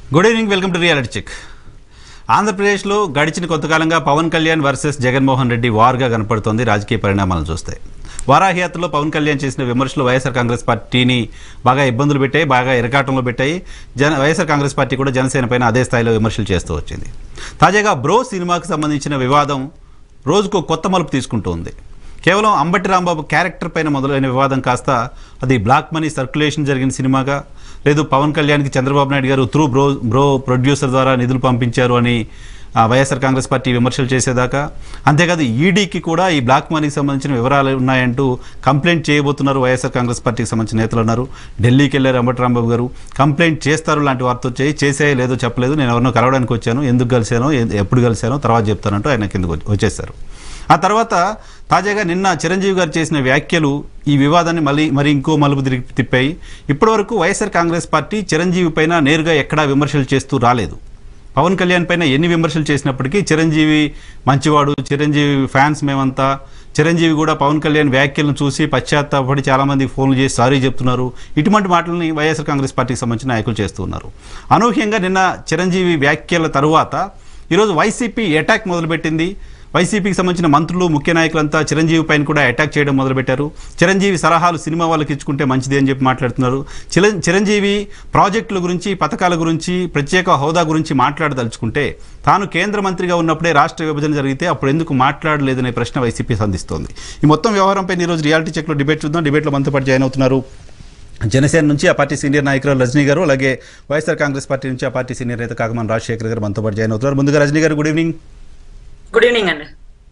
Good evening welcome to reality check ఆంధ్రప్రదేశ్లో గడిచిన కొంతకాలంగా పవన్ కళ్యాణ్ వర్సెస్ జగన్మోహన్ రెడ్డి వార్గా కనపడుతోంది రాజకీయ పరిణామాలను చూస్తే వారాహయాత్రలో పవన్ కళ్యాణ్ చేసిన విమర్శలు వైఎస్ఆర్ కాంగ్రెస్ పార్టీని బాగా ఇబ్బందులు పెట్టాయి బాగా ఇరకాటంలో పెట్టాయి జన వైఎస్ఆర్ కాంగ్రెస్ పార్టీ కూడా జనసేన పైన అదే స్థాయిలో విమర్శలు చేస్తూ వచ్చింది తాజాగా బ్రో సినిమాకు సంబంధించిన వివాదం రోజుకో కొత్త మలుపు తీసుకుంటూ ఉంది కేవలం అంబటి రాంబాబు క్యారెక్టర్ పైన మొదలైన వివాదం కాస్త అది బ్లాక్ మనీ సర్క్యులేషన్ జరిగిన సినిమాగా లేదు పవన్ కళ్యాణ్కి చంద్రబాబు నాయుడు గారు త్రూ బ్రో బ్రో ప్రొడ్యూసర్ ద్వారా నిధులు పంపించారు అని ఆ, వైఎస్ఆర్ కాంగ్రెస్ పార్టీ విమర్శలు చేసేదాకా అంతేకాదు ఈడీకి కూడా ఈ బ్లాక్ మనీకి సంబంధించిన వివరాలు ఉన్నాయంటూ కంప్లైంట్ చేయబోతున్నారు వైఎస్ఆర్ కాంగ్రెస్ పార్టీకి సంబంధించిన నేతలు ఉన్నారు ఢిల్లీకి వెళ్ళారు అంబటి రాంబాబు గారు కంప్లైంట్ చేస్తారు లాంటి వార్త వచ్చాయి చేసే లేదో చెప్పలేదు నేను ఎవరినో కలవడానికి వచ్చాను ఎందుకు కలిశానో ఎ- ఎప్పుడు కలిశానో తర్వాత చెప్తానంటూ ఆయన కిందకు వచ్చి- వచ్చేశారు ఆ తర్వాత తాజాగా నిన్న చిరంజీవి గారు చేసిన వ్యాఖ్యలు ఈ వివాదాన్ని మళ్ళీ మరి ఇంకో మలుపు తిరిగి తిప్పాయి ఇప్పటివరకు వైఎస్ఆర్ కాంగ్రెస్ పార్టీ చిరంజీవి పైన నేరుగా ఎక్కడా విమర్శలు చేస్తూ రాలేదు పవన్ కళ్యాణ్ పైన ఎన్ని విమర్శలు చేసినప్పటికీ చిరంజీవి మంచివాడు చిరంజీవి ఫ్యాన్స్ మేమంతా చిరంజీవి కూడా పవన్ కళ్యాణ్ వ్యాఖ్యలను చూసి పశ్చాత్తాపడి చాలామంది ఫోన్లు చేసి సారీ చెప్తున్నారు ఇటువంటి మాటలని వైఎస్ఆర్ కాంగ్రెస్ పార్టీకి సంబంధించిన నాయకులు చేస్తూ ఉన్నారు అనూహ్యంగా నిన్న చిరంజీవి వ్యాఖ్యల తరువాత ఈరోజు వైసీపీ అటాక్ మొదలుపెట్టింది వైసీపీకి సంబంధించిన మంత్రులు ముఖ్య నాయకులంతా చిరంజీవి పైన కూడా అటాక్ చేయడం మొదలుపెట్టారు చిరంజీవి సలహాలు సినిమా వాళ్ళకి ఇచ్చుకుంటే మంచిది అని చెప్పి మాట్లాడుతున్నారు చిర- చిరంజీవి ప్రాజెక్టుల గురించి పథకాల గురించి ప్రత్యేక హోదా గురించి మాట్లాడదలుచుకుంటే తాను కేంద్ర మంత్రిగా ఉన్నప్పుడే రాష్ట్ర విభజన జరిగితే అప్పుడు ఎందుకు మాట్లాడలేదనే ప్రశ్న వైసీపీ సంధిస్తోంది ఈ మొత్తం వ్యవహారంపై ఈరోజు రియాలిటీ చెక్లో డిబేట్ చూద్దాం డిబేట్లో మనతో పాటు జాయిన్ అవుతున్నారు జనసేన నుంచి ఆ పార్టీ సీనియర్ నాయకురాలు రజనీ గారు అలాగే వైఎస్ఆర్ కాంగ్రెస్ పార్టీ నుంచి ఆ పార్టీ సీనియర్ నేత కాకమాన్ రాజశేఖర్ గారు మనతో పాటు జాయిన్ అవుతున్నారు ముందుగా రజనీ గారు గుడ్ ఈవినింగ్ గుడ్ ఈవినింగ్ అండి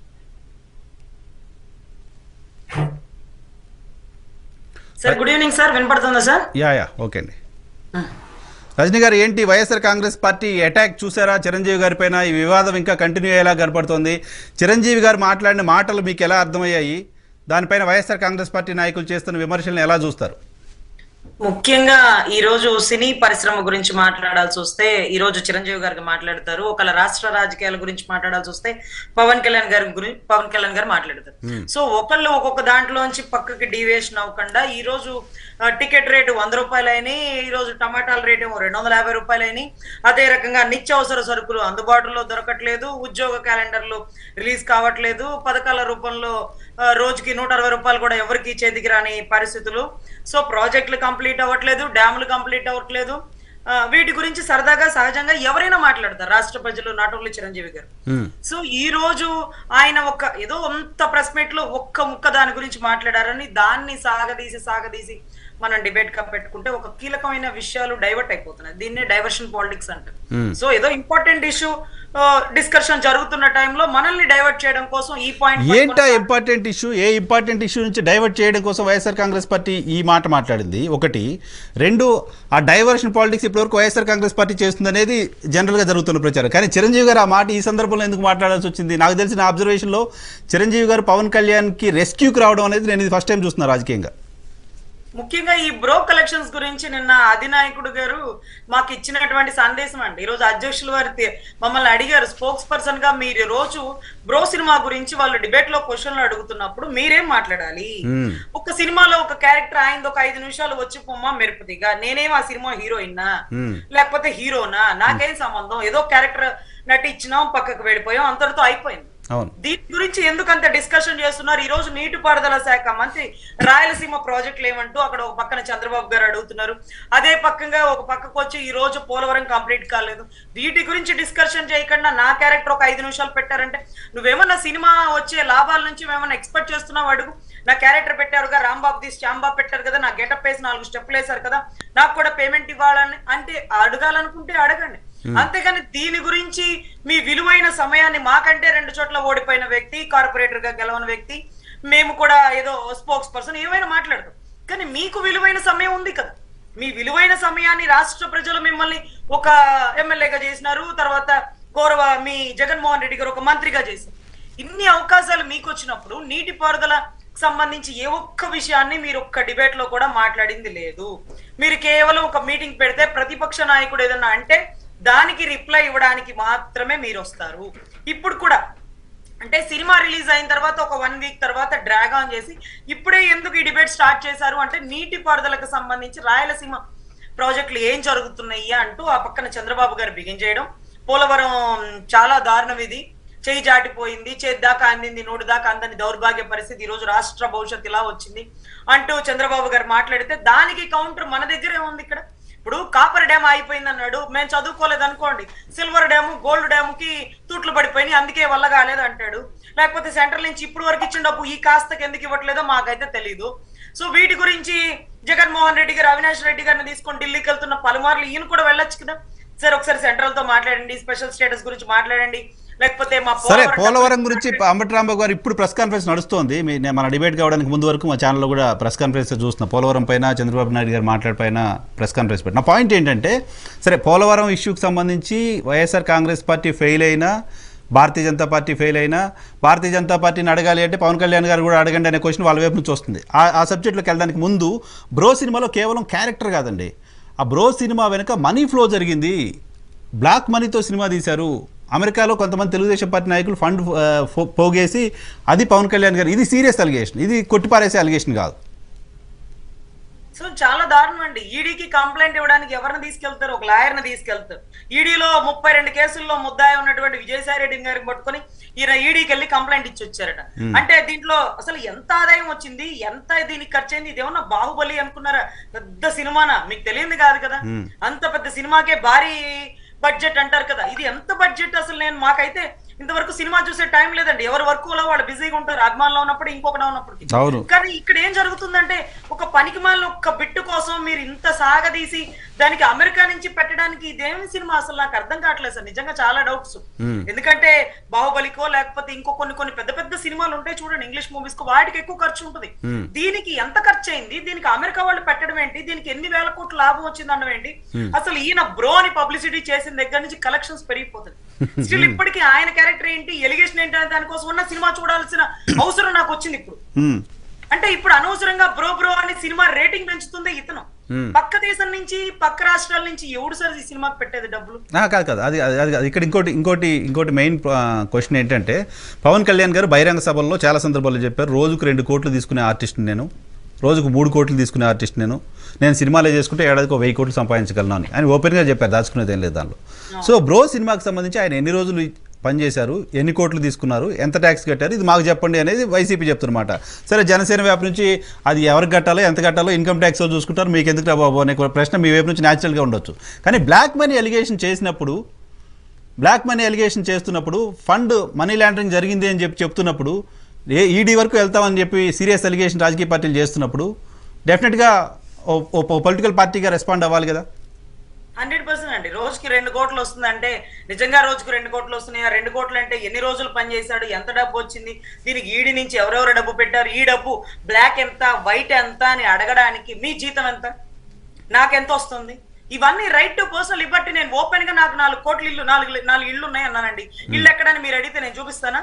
సార్ గుడ్ ఈవినింగ్ సార్ వినపడుతుందా సార్ యా యా ఓకే అండి రజనీ గారు ఏంటి వైఎస్ఆర్ కాంగ్రెస్ పార్టీ అటాక్ చూసారా చిరంజీవి గారి పైన ఈ వివాదం ఇంకా కంటిన్యూ అయ్యేలా కనపడుతోంది చిరంజీవి గారు మాట్లాడిన మాటలు మీకు ఎలా అర్థమయ్యాయి దానిపైన వైఎస్ఆర్ కాంగ్రెస్ పార్టీ నాయకులు చేస్తున్న విమర్శలను ఎలా చూస్తారు ముఖ్యంగా ఈ రోజు సినీ పరిశ్రమ గురించి మాట్లాడాల్సి వస్తే ఈ రోజు చిరంజీవి గారికి మాట్లాడతారు ఒకళ్ళ రాష్ట్ర రాజకీయాల గురించి మాట్లాడాల్సి వస్తే పవన్ కళ్యాణ్ గారి గురించి పవన్ కళ్యాణ్ గారు మాట్లాడతారు సో ఒకళ్ళు ఒక్కొక్క దాంట్లోంచి పక్కకి డీవియేషన్ అవ్వకుండా ఈ రోజు ఆ, టికెట్ రేటు వంద రూపాయలు అయినాయి ఈ రోజు టమాటాల రేటు ఏమో రెండు వందల యాభై రూపాయలు అయినాయి అదే రకంగా నిత్యావసర సరుకులు అందుబాటులో దొరకట్లేదు ఉద్యోగ క్యాలెండర్లు రిలీజ్ కావట్లేదు పథకాల రూపంలో ఆ, రోజుకి నూట అరవై రూపాయలు కూడా ఎవరికి చేతికి రాని పరిస్థితులు సో ప్రాజెక్టులు కంప్లీట్ అవ్వట్లేదు డ్యాములు కంప్లీట్ అవ్వట్లేదు ఆ, వీటి గురించి సరదాగా సహజంగా ఎవరైనా మాట్లాడతారు రాష్ట్ర ప్రజలు నాట్ ఓన్లీ చిరంజీవి గారు సో ఈ రోజు ఆయన ఒక ఏదో అంత ప్రెస్ మీట్ లో ఒక్క ముక్క దాని గురించి మాట్లాడారని దాన్ని సాగదీసి సాగదీసి మనం డిబేట్ గా పెట్టుకుంటే ఒక కీలకమైన విషయాలు డైవర్ట్ అయిపోతున్నాయి దీన్నే డైవర్షన్ పాలిటిక్స్ అంటారు సో ఏదో ఇంపార్టెంట్ ఇష్యూ డిస్కషన్ జరుగుతున్న టైంలో మనల్ని డైవర్ట్ చేయడం కోసం ఈ పాయింట్ ఏంటా ఇంపార్టెంట్ ఇష్యూ ఏ ఇంపార్టెంట్ ఇష్యూ నుంచి డైవర్ట్ చేయడం కోసం వైఎస్ఆర్ కాంగ్రెస్ పార్టీ ఈ మాట మాట్లాడింది ఒకటి రెండు ఆ డైవర్షన్ పాలిటిక్స్ ఇప్పటివరకు వైఎస్ఆర్ కాంగ్రెస్ పార్టీ చేస్తుంది అనేది జనరల్గా జరుగుతున్న ప్రచారం కానీ చిరంజీవి గారు ఆ మాట ఈ సందర్భంలో ఎందుకు మాట్లాడాల్సి వచ్చింది నాకు తెలిసిన అబ్జర్వేషన్లో చిరంజీవి గారు పవన్ కళ్యాణ్కి రెస్క్యూకి రావడం అనేది నేను ఇది ఫస్ట్ టైం చూస్తున్నా రాజకీయంగా ముఖ్యంగా ఈ బ్రో కలెక్షన్స్ గురించి నిన్న అధినాయకుడు గారు మాకు ఇచ్చినటువంటి సందేశం అండి ఈ రోజు అధ్యక్షుల వారి తే- మమ్మల్ని అడిగారు స్పోక్స్ పర్సన్ గా మీరు రోజు బ్రో సినిమా గురించి వాళ్ళు డిబేట్ లో క్వశ్చన్లు అడుగుతున్నప్పుడు మీరేం మాట్లాడాలి Hmm. ఒక సినిమాలో ఒక క్యారెక్టర్ ఆయనది ఒక ఐదు నిమిషాలు వచ్చి పొమ్మ మెరుపుదిగా నేనేం ఆ సినిమా హీరోయిన్నా Hmm. లేకపోతే హీరోనా నాకేం సంబంధం ఏదో క్యారెక్టర్ నటించినాం పక్కకు వెళ్ళిపోయాం అంతటితో అయిపోయింది అవును దీని గురించి ఎందుకంత డిస్కషన్ చేస్తున్నారు ఈ రోజు నీటిపారుదల శాఖ మంత్రి రాయలసీమ ప్రాజెక్టులు ఏమంటూ అక్కడ ఒక పక్కన చంద్రబాబు గారు అడుగుతున్నారు అదే పక్కగా ఒక పక్కకు వచ్చి ఈ రోజు పోలవరం కంప్లీట్ కాలేదు వీటి గురించి డిస్కషన్ చేయకుండా నా క్యారెక్టర్ ఒక ఐదు నిమిషాలు పెట్టారంటే నువ్వేమన్నా సినిమా వచ్చే లాభాల నుంచి ఏమన్నా ఎక్స్పెక్ట్ చేస్తున్నావు అడుగు నా క్యారెక్టర్ పెట్టారుగా రాంబాబు తీసి శ్యాంబాబు పెట్టారు కదా నా గెటప్ వేసి నాలుగు స్టెప్లు వేశారు కదా నాకు కూడా పేమెంట్ ఇవ్వాలని అంటే అడగాలనుకుంటే అడగండి అంతేగాని దీని గురించి మీ విలువైన సమయాన్ని మాకంటే రెండు చోట్ల ఓడిపోయిన వ్యక్తి కార్పొరేటర్ గా గెలవని వ్యక్తి మేము కూడా ఏదో స్పోక్స్ పర్సన్ ఏమైనా మాట్లాడతాం కానీ మీకు విలువైన సమయం ఉంది కదా మీ విలువైన సమయాన్ని రాష్ట్ర ప్రజలు మిమ్మల్ని ఒక ఎమ్మెల్యేగా చేసినారు తర్వాత గౌరవ మీ జగన్మోహన్ రెడ్డి గారు ఒక మంత్రిగా చేశారు ఇన్ని అవకాశాలు మీకు వచ్చినప్పుడు నీటిపారుదల సంబంధించి ఏ ఒక్క విషయాన్ని మీరు ఒక్క డిబేట్ లో కూడా మాట్లాడింది లేదు మీరు కేవలం ఒక మీటింగ్ పెడితే ప్రతిపక్ష నాయకుడు ఏదన్నా అంటే దానికి రిప్లై ఇవ్వడానికి మాత్రమే మీరు వస్తారు ఇప్పుడు కూడా అంటే సినిమా రిలీజ్ అయిన తర్వాత ఒక వన్ వీక్ తర్వాత డ్రాగ్ ఆన్ చేసి ఇప్పుడే ఎందుకు ఈ డిబేట్ స్టార్ట్ చేశారు అంటే నీటి పారుదలకు సంబంధించి రాయలసీమ ప్రాజెక్టులు ఏం జరుగుతున్నాయి అంటూ ఆ పక్కన చంద్రబాబు గారు బిగిన్ చేయడం పోలవరం చాలా దారుణం ఇది చేయి జాటిపోయింది చేద్దాకా అందింది నోటి దాకా అందని దౌర్భాగ్య పరిస్థితి ఈ రోజు రాష్ట్ర భవిష్యత్తు ఇలా వచ్చింది అంటూ చంద్రబాబు గారు మాట్లాడితే దానికి కౌంటర్ మన దగ్గరే ఉంది ఇక్కడ ఇప్పుడు కాపర్ డ్యామ్ అయిపోయింది అన్నాడు మేము చదువుకోలేదు అనుకోండి సిల్వర్ డ్యామ్ గోల్డ్ డ్యామ్ కి తూట్లు పడిపోయినాయి అందుకే వల్ల కాలేదు అంటాడు లేకపోతే సెంట్రల్ నుంచి ఇప్పుడు వరకు ఇచ్చిన డబ్బు ఈ కాస్తకి ఎందుకు ఇవ్వట్లేదో మాకైతే తెలియదు సో వీటి గురించి జగన్మోహన్ రెడ్డి గారు అవినాష్ రెడ్డి గారిని తీసుకొని ఢిల్లీకి వెళ్తున్న పలుమార్లు ఈయన కూడా వెళ్ళొచ్చు కదా సరే ఒకసారి సెంట్రల్ తో మాట్లాడండి స్పెషల్ స్టేటస్ గురించి మాట్లాడండి లేకపోతే మా సరే పోలవరం పోలవరం గురించి అంబటి రాంబాబు గారు ఇప్పుడు ప్రెస్ కాన్ఫరెన్స్ నడుస్తోంది మీ- నేను మన డిబేట్ కావడానికి ముందు వరకు మా ఛానల్లో కూడా ప్రెస్ కాన్ఫరెన్స్ చూస్తున్నా పోలవరం పైన చంద్రబాబు నాయుడు గారు మాట్లాడే పైన ప్రెస్ కాన్ఫరెన్స్ పెట్టి నా పాయింట్ ఏంటంటే సరే పోలవరం ఇష్యూకి సంబంధించి వైఎస్ఆర్ కాంగ్రెస్ పార్టీ ఫెయిల్ అయినా భారతీయ జనతా పార్టీ ఫెయిల్ అయినా భారతీయ జనతా పార్టీని అడగాలి అంటే పవన్ కళ్యాణ్ గారు కూడా అడగండి అనే క్వశ్చన్ వాళ్ళ వైపు నుంచి వస్తుంది ఆ ఆ సబ్జెక్ట్లోకి వెళ్ళడానికి ముందు బ్రో సినిమాలో కేవలం క్యారెక్టర్ కాదండి ఆ బ్రో సినిమా వెనుక మనీ ఫ్లో జరిగింది బ్లాక్ మనీతో సినిమా తీశారు అమెరికాలో కొంతమంది తెలుగుదేశం పార్టీ నాయకులు ఫండ్ ఆ, ఫో- పోగేసి అది పవన్ కళ్యాణ్ గారు ఇది సీరియస్ అలిగేషన్ ఇది కొట్టిపారేసే అలిగేషన్ కాదు సో చాలా దారుణం అండి ఈడీకి కంప్లైంట్ ఇవ్వడానికి ఎవరిని తీసుకెళ్తారు ఒక లాయర్ ని తీసుకెళ్తారు ఈడీలో ముప్పై రెండు కేసుల్లో ముద్దాయి ఉన్నటువంటి విజయసాయి రెడ్డి గారిని పట్టుకొని ఈయన ఈడీకి వెళ్ళి కంప్లైంట్ ఇచ్చి వచ్చారట అంటే దీంట్లో అసలు ఎంత ఆదాయం వచ్చింది ఎంత దీనికి ఖర్చు అయింది ఇదేమన్నా బాహుబలి అనుకున్నారా పెద్ద సినిమానా మీకు తెలియంది కాదు కదా అంత పెద్ద సినిమాకే భారీ బడ్జెట్ అంటారు కదా ఇది ఎంత బడ్జెట్ అసలు నేను మాకైతే ఇంతవరకు సినిమా చూసే టైం లేదండి ఎవరు వర్క్లో వాళ్ళు బిజీగా ఉంటారు అభిమానులు ఉన్నప్పుడు ఇంకొకటి ఉన్నప్పటికీ అవును కానీ ఇక్కడ ఏం జరుగుతుందంటే ఒక పనికి మాలిన ఒక్క బిట్టు కోసం మీరు ఇంత సాగదీసి దానికి అమెరికా నుంచి పెట్టడానికి ఇదేమి సినిమా అసలు నాకు అర్థం కావట్లేదు సార్ నిజంగా చాలా డౌట్స్ ఎందుకంటే బాహుబలికో లేకపోతే ఇంకో కొన్ని కొన్ని పెద్ద పెద్ద సినిమాలు ఉంటాయి చూడండి ఇంగ్లీష్ మూవీస్ కో వాటికి ఎక్కువ ఖర్చు ఉంటుంది దీనికి ఎంత ఖర్చు అయింది దీనికి అమెరికా వాళ్ళు పెట్టడం ఏంటి దీనికి ఎన్ని వేల కోట్ల లాభం వచ్చింది అనడం ఏంటి అసలు ఈయన బ్రో అని పబ్లిసిటీ చేసిన దగ్గర నుంచి కలెక్షన్స్ పెరిగిపోతుంది స్టిల్ ఇప్పటికీ ఆయన క్యారెక్టర్ ఏంటి ఎలిగేషన్ ఏంటి అనే దానికోసం ఉన్న సినిమా చూడాల్సిన అవసరం నాకు వచ్చింది ఇప్పుడు మ్మ్. అంటే ఇప్పుడు అనవసరంగా బ్రో బ్రో అని సినిమా రేటింగ్ పెంచుతుంది ఇతను పక్క దేశం నుంచి పక్క రాష్ట్రాల నుంచి ఎవడు సార్ ఈ సినిమాకి పెట్టేది డబ్బులు ఆ, కాదు కాదు అది అది అది కాదు. ఇక్కడ ఇంకోటి ఇంకోటి ఇంకోటి మెయిన్ క్వశ్చన్ ఏంటంటే పవన్ కళ్యాణ్ గారు బహిరంగ సభల్లో చాలా సందర్భాల్లో చెప్పారు రోజుకు రెండు కోట్లు తీసుకునే ఆర్టిస్ట్ నేను రోజుకు మూడు కోట్లు తీసుకునే ఆర్టిస్ట్ నేను నేను సినిమాలే చేసుకుంటే ఏడాదికి ఒక వెయ్యి కోట్లు సంపాదించగలను అని ఆయన ఓపెన్గా చెప్పారు దాచుకునేది ఏం లేదు దానిలో సో బ్రో సినిమాకి సంబంధించి ఆయన ఎన్ని రోజులు పనిచేశారు ఎన్ని కోట్లు తీసుకున్నారు ఎంత ట్యాక్స్ కట్టారు ఇది మాకు చెప్పండి అనేది వైసీపీ చెప్తున్నమాట సరే జనసేన వైపు నుంచి అది ఎవరికి కట్టాలో ఎంత కట్టాలో ఇన్కమ్ ట్యాక్స్ వాళ్ళు చూసుకుంటారు మీకు ఎందుకు రా బాబు అనే ప్రశ్న మీ వైపు నుంచి న్యాచురల్గా ఉండొచ్చు కానీ బ్లాక్ మనీ ఎలిగేషన్ చేసినప్పుడు బ్లాక్ మనీ ఎలిగేషన్ చేస్తున్నప్పుడు ఫండ్ మనీ లాండరింగ్ జరిగింది అని చెప్పి చెప్తున్నప్పుడు ఏ ఈడీ వరకు వెళ్తామని చెప్పి సీరియస్ ఎలిగేషన్ రాజకీయ పార్టీలు చేస్తున్నప్పుడు డెఫినెట్గా ఓ పొలిటికల్ పార్టీగా రెస్పాండ్ అవ్వాలి కదా హండ్రెడ్ పర్సెంట్ అండి రోజుకి రెండు కోట్లు వస్తుందంటే నిజంగా రోజుకి రెండు కోట్లు వస్తున్నాయి ఆ రెండు కోట్లు అంటే ఎన్ని రోజులు పనిచేశాడు ఎంత డబ్బు వచ్చింది దీనికి ఈడి నుంచి ఎవరెవరు డబ్బు పెట్టారు ఈ డబ్బు బ్లాక్ ఎంత వైట్ ఎంత అని అడగడానికి మీ జీతం ఎంత నాకెంత వస్తుంది ఇవన్నీ రైట్ టు పర్సనల్ లిబర్టీ నేను ఓపెన్ గా నాకు నాలుగు కోట్ల ఇల్లు నాలుగు నాలుగు ఇల్లు ఉన్నాయి అన్నానండి ఇల్లు ఎక్కడని మీరు అడిగితే నేను చూపిస్తానా